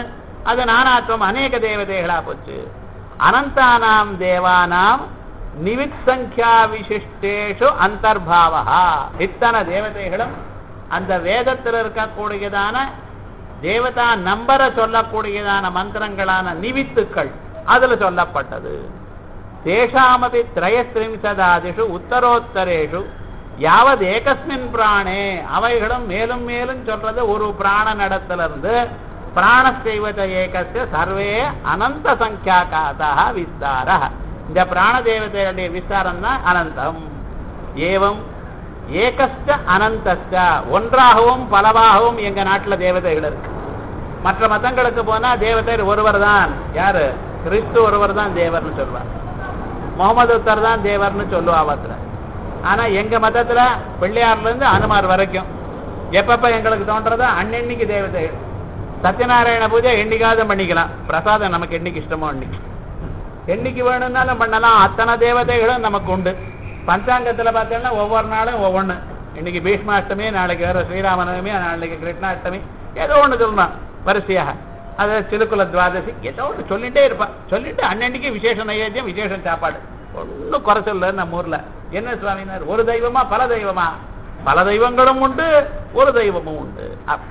அது நானாத்வம் அநேக தேவதைகளா போச்சு அனந்தானாம் தேவானாம் நிவித் சங்கியா விசிஷ்டேஷு அந்தர்பாவா இத்தனை தேவதைகளும் அந்த வேதத்தில் இருக்கக்கூடியதான தேவதா நம்பரை சொல்லக்கூடியதான மந்திரங்களான நிவித்துக்கள் அதுல சொல்லப்பட்டது தேஷாமபி திரயஸ்திரிம்சதாதிஷு உத்தரோத்தரேஷு யாவது ஏகஸ்மின் பிராணே அவைகளும் மேலும் மேலும் சொல்றது ஒரு பிராண நடத்திலிருந்து பிராணசைவத ஏகஸ்ய சர்வே அனந்த சங்கியாக்காதாக விஸ்தார இந்த பிராண தேவதைகளுடைய விஸ்தாரம் தான் அனந்தம் ஏவம் ஏகஸ்ட அனந்தஸ்ட ஒன்றாகவும் பலவாகவும் எங்க நாட்டுல தேவதைகள் இருக்கு மற்ற மதங்களுக்கு போனா தேவதையர் ஒருவர் தான் யாரு கிறிஸ்து ஒருவர் தான் தேவர்னு சொல்வார் முகமது உத்தர் தான் தேவர்னு சொல்லுவா அவத்துல ஆனா எங்க மதத்துல பிள்ளையார்ல இருந்து அனுமார் வரைக்கும் எப்பப்ப எங்களுக்கு தோன்றதோ அன்னன்னைக்கு தேவதைகள் சத்யநாராயண பூஜை என்னைக்காவது பண்ணிக்கலாம் பிரசாதம் நமக்கு என்னைக்கு இஷ்டமோ அன்னைக்கு என்னைக்கு வேணும்னாலும் பண்ணலாம் அத்தனை தேவதைகளும் நமக்கு உண்டு பஞ்சாங்கத்துல பார்த்தீங்கன்னா ஒவ்வொரு நாளும் ஒவ்வொன்று இன்னைக்கு பீஷ்மாஷ்டமி நாளைக்கு வேற ஸ்ரீராமநவமி நாளைக்கு கிருஷ்ணாஷ்டமி ஏதோ ஒண்ணு சொல்லலாம் வரிசையாக அது சிலுக்குல துவாதசி ஏதோ ஒன்று சொல்லிட்டே இருப்பான் சொல்லிட்டு அன்னன்னைக்கு விசேஷ நைவேத்தியம் விசேஷம் சாப்பாடு ஒன்றும் குறை சொல்ல நம்ம ஊர்ல என்ன சுவாமினார் ஒரு தெய்வமா பல தெய்வமா பல தெய்வங்களும் உண்டு ஒரு தெய்வமும் உண்டு அப்-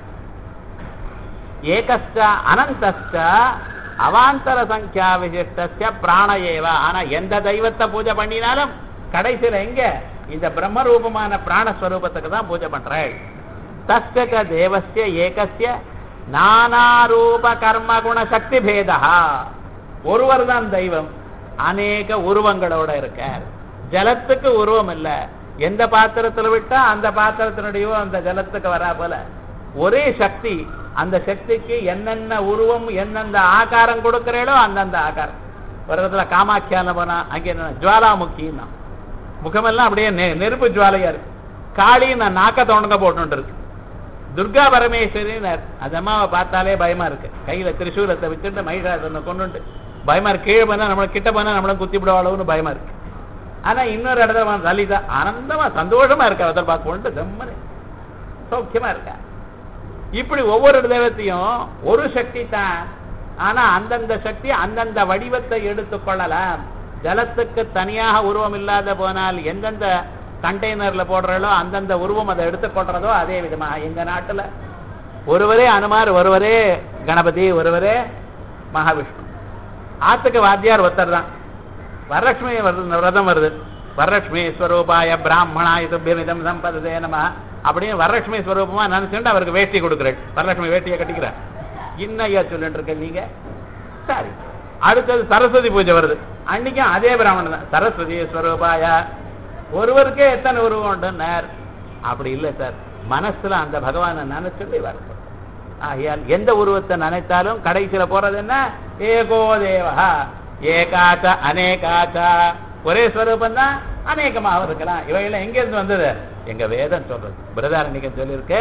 ஏகஸ்ட அனந்தஸ்ட அவாந்தர சங்கியா விசிஷ்டஸ்ய பிராண ஏவ ஆனா எந்த தெய்வத்தை பூஜை பண்ணினாலும் கடைசியில எங்க இந்த பிரம்ம ரூபமான பிராணஸ்வரூபத்துக்கு தான் பூஜை பண்றாள் தஸ்ய தேவஸ்ய ஏகஸ்ய நானாரூப கர்ம குண சக்தி பேதா ஒருவர் தான் தெய்வம் அநேக உருவங்களோட இருக்கார் ஜலத்துக்கு உருவம் இல்ல எந்த பாத்திரத்துல விட்டா அந்த பாத்திரத்தினுடைய அந்த ஜலத்துக்கு வரா போல ஒரே சக்தி அந்த சக்திக்கு என்னென்ன உருவம் எந்தெந்த ஆகாரம் கொடுக்கிறீளோ அந்தந்த ஆகாரம் ஒரு இடத்துல காமாட்சியான போனா அங்க என்ன ஜுவாலாமுக்கின்னா முகமெல்லாம் அப்படியே நெ- நெருப்பு ஜுவாலையா இருக்கு காளி நான் நாக்க தோணுங்க போட்டு இருக்கு துர்கா பரமேஸ்வரினர் அந்த அம்மாவை பார்த்தாலே பயமா இருக்கு கையில திரிசூலத்தை வச்சுட்டு மகிஷாசனை கொண்டுட்டு பயமா இருக்கு கீழே போனா நம்மள கிட்ட போனா நம்மள குத்தி விடுவாளவுன்னு பயமா இருக்கு ஆனா இன்னொரு இடத்துல வந்து லலிதா ஆனந்தமா சந்தோஷமா இருக்கா அதை பார்க்கணுட்டு செம்மனு சௌக்கியமா இருக்கா இப்படி ஒவ்வொரு தெய்வத்தையும் ஒரு சக்தி தான் ஆனா அந்தந்த சக்தி அந்தந்த வடிவத்தை எடுத்துக் கொள்ளலாம் ஜலத்துக்கு தனியாக உருவம் இல்லாத போனால் எந்தெந்த கண்டெய்னர்ல போடுறாலோ அந்தந்த உருவம் அதை எடுத்துக்கொள்றதோ அதே விதமாக எங்க நாட்டுல ஒருவரே அனுமார் ஒருவரே கணபதி ஒருவரே மகாவிஷ்ணு ஆத்துக்கு வாத்தியார் ஒருத்தர் தான் வரலட்சுமி வருது விரதம் வருது வரலட்சுமி ஸ்வரூபாய பிராமணாய துப்பியமிதம் சம்பதே நம அப்படின்னு வரலட்சுமி ஸ்வரூபமா நினைச்சுட்டு அவருக்கு வேஷ்டி கொடுக்குறேன் வரலட்சுமி வேஷ்டியை கட்டிக்கிறார் இன்னும் ஐயா சொல்லிட்டு இருக்க நீங்க சரி அடுத்தது சரஸ்வதி பூஜை வருது அன்னைக்கும் அதே பிராமணன் தான் சரஸ்வதி ஸ்வரூபாய ஒருவருக்கே எத்தனை உருவம் உண்டுன்னார் அப்படி இல்லை சார் மனசுல அந்த பகவானை நினைச்சுட்டு வரணும் ஆகையால் எந்த உருவத்தை நினைத்தாலும் கடைசியில போறது என்ன ஏகோ தேவா ஏகாச்ச அநேகாச்ச ஒரே ஸ்வரூபம் தான் அநேகமாக இருக்கலாம் இவையெல்லாம் எங்க இருந்து வந்தது எங்க வேதம் சொல்றது பிரதாரணிகன் சொல்லியிருக்கு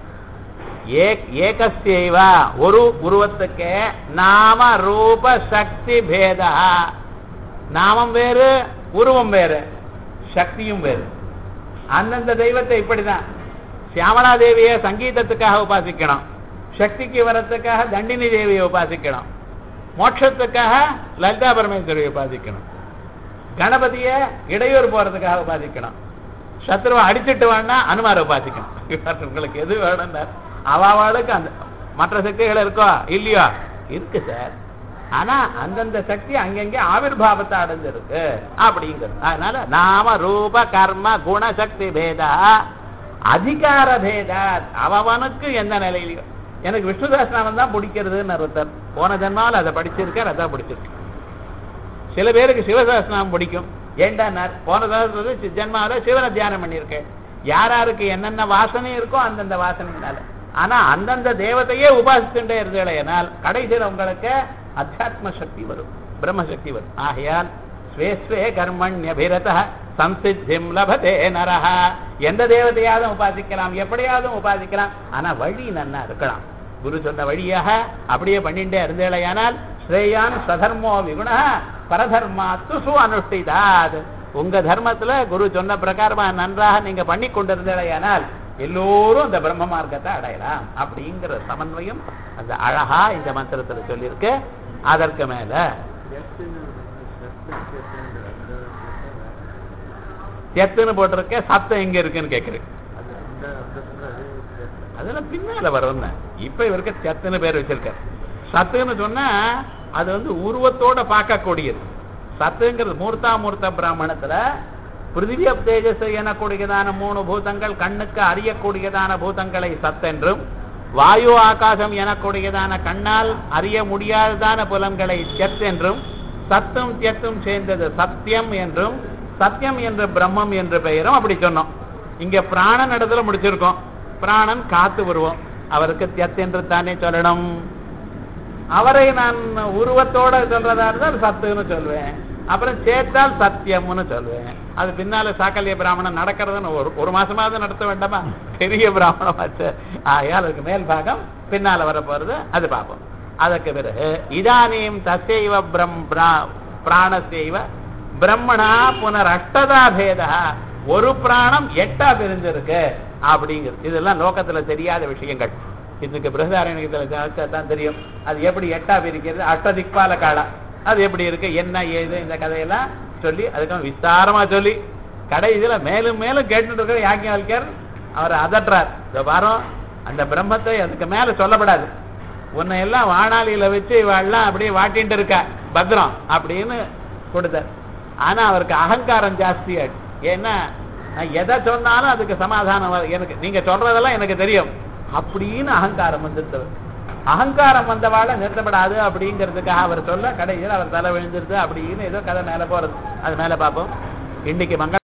ஏக்- ஏகஸ்யைவ ஒரு உருவத்துக்கு நாம ரூப சக்தி பேதா நாமம் வேறு உருவம் வேறு சக்தியும் வேறு அந்தந்த தெய்வத்தை இப்படிதான் சியாமலா தேவியை சங்கீதத்துக்காக உபாசிக்கணும் சக்திக்கு வரத்துக்காக தண்டினி தேவியை உபாசிக்கணும் மோட்சத்துக்காக லலிதா பரமேஸ்வரியை உபாசிக்கணும் கணபதிய இடையூறு போறதுக்காக உபாசிக்கணும் சத்ருவை அடிச்சிட்டு வேணா அனுமார உபாசிக்கணும் உங்களுக்கு எது வேணும்னா அவாவாளுக்கு அந்த மற்ற சக்திகள் இருக்கோ இல்லையோ இருக்கு சார் ஆனா அந்தந்த சக்தி அங்கங்க ஆவிர்வாவத்தை அடைஞ்சிருக்கு அப்படிங்கிறது அதனால நாம ரூப கர்ம குண சக்தி பேதா அதிகார பேதா அவனுக்கு எந்த நிலையிலையோ எனக்கு விஷ்ணு சஹஸ்ரநாமம் தான் பிடிக்கிறதுன்னு ஒருத்தர் போன ஜென்மாவில் அதை படிச்சிருக்கார் அதான் பிடிச்சிருக்கு சில பேருக்கு சிவசஹஸ்ரநாமம் பிடிக்கும் ஏண்டானார் போன தடவை ஜென்மாவில சிவனை தியானம் பண்ணியிருக்கேன் யார் யாருக்கு என்னென்ன வாசனை இருக்கோ அந்தந்த வாசனையினால ஆனா அந்தந்த தேவதையே உபாசிச்சுட்டே இருந்தேனால் கடைசியில் உங்களுக்கு அத்தியாத்ம சக்தி வரும் பிரம்ம சக்தி வரும் ஆகையால் ஸ்வே ஸ்வே கர்மண்யபிரத சம்சித்திம் லபதே நரஹ எந்த தேவதையாவது உபாசிக்கலாம் எப்படியாவது உபாசிக்கலாம் ஆனா வழி நன்னா இருக்கலாம் குரு சொன்ன வழியாக அப்படியே பண்ணிட்டே இருந்தேளையானால் ஸ்ரேயான் ஸ்வதர்மோ விகுண பரதர்மா துசு அனுஷ்டிதாத் உங்க தர்மத்துல குரு சொன்ன பிரகாரமா நன்றாக நீங்க பண்ணி கொண்டிருந்தேளையானால் எல்லோரும் அந்த பிரம்ம மார்க்கத்தை அடையலாம் அப்படிங்கிற சமன்வயம் அந்த அழகா இந்த மந்திரத்துல சொல்லியிருக்கு அதற்கு மேல எத்துன்னு போட்டிருக்க சத்தம் எங்க இருக்குன்னு கேக்குறேன் அதெல்லாம் பின்னால வரும்னு இப்ப இவருக்கு சத்துன்னு பேர் வச்சிருக்காரு சத்துன்னு சொன்னா அது வந்து உருவத்தோட பார்க்கக்கூடியது சத்துங்கிறது மூர்த்தா மூர்த்த பிராமணத்துல பிருத்திவி தேஜஸ் எனக்கூடியதான மூணு பூதங்கள் கண்ணுக்கு அறியக்கூடியதான பூதங்களை சத்தென்றும் வாயு ஆகாசம் எனக்கூடியதான கண்ணால் அறிய முடியாததான புலன்களை செத் என்றும் சத்தும் தியத்தும் சேர்ந்தது சத்தியம் என்றும் சத்தியம் என்று பிரம்மம் என்று பெயரும் அப்படி சொன்னோம் இங்க பிராணன் இடத்துல முடிச்சிருக்கோம் பிராணன் காத்து வருவோம் அவருக்கு தியத் என்று தானே சொல்லணும் அவரை நான் உருவத்தோட சொல்றதா இருந்தால் சத்துன்னு சொல்வேன் அப்புறம் சேர்த்தால் சத்தியம்னு சொல்வேன் அது பின்னால சாக்கல்ய பிராமணன் நடக்கிறதுன்னு ஒரு ஒரு மாசமாவது நடத்த வேண்டாமா பெரிய பிராமணம் ஆச்சு ஆகையால் அதுக்கு மேல் பாகம் பின்னால வர போறது அது பார்ப்போம் அதற்கு பிறகு இதானீம் தசைவ பிரம் பிராணசைவ பிரம்மணா புனர் அஷ்டதா பேதா ஒரு பிராணம் எட்டா பிரிஞ்சிருக்கு அப்படிங்கிறது இதெல்லாம் லோகத்துல தெரியாத விஷயங்கள் இதுக்கு பிரகதாரண்யத்துல தான் தெரியும் அது எப்படி எட்டா பிரிக்கிறது அஷ்ட திக்பால காலம் அது எப்படி இருக்கு என்ன ஏது இந்த கதையெல்லாம் சொல்லி அதுக்கு விஸ்தாரமா சொல்லி கடைசியில மேலும் மேலும் கேட்டுட்டு இருக்கிற யாக்கியவல்யர் அவர் அதட்டுறார் இந்த வாரம் அந்த பிரம்மத்தை அதுக்கு மேல சொல்லப்படாது உன்னை எல்லாம் வானாளியில வச்சு இவாள்லாம் அப்படியே வாட்டின்ட்டு இருக்கா பத்ரம் அப்படின்னு கொடுத்தார் ஆனா அவருக்கு அகங்காரம் ஜாஸ்தி ஆயிடுச்சு ஏன்னா நான் எதை சொன்னாலும் அதுக்கு சமாதானம் வரும். எனக்கு நீங்க சொல்றதெல்லாம் எனக்கு தெரியும் அப்படின்னு அகங்காரம் வந்துருந்தவர் அகங்காரம் வந்தவாழ நிறுத்தப்படாது அப்படிங்கிறதுக்காக அவர் சொல்ல கடைசியில் அவர் தலை விழுந்துருது அப்படின்னு ஏதோ கதை மேல போறது அது மேல பார்ப்போம் இன்னைக்கு மங்கள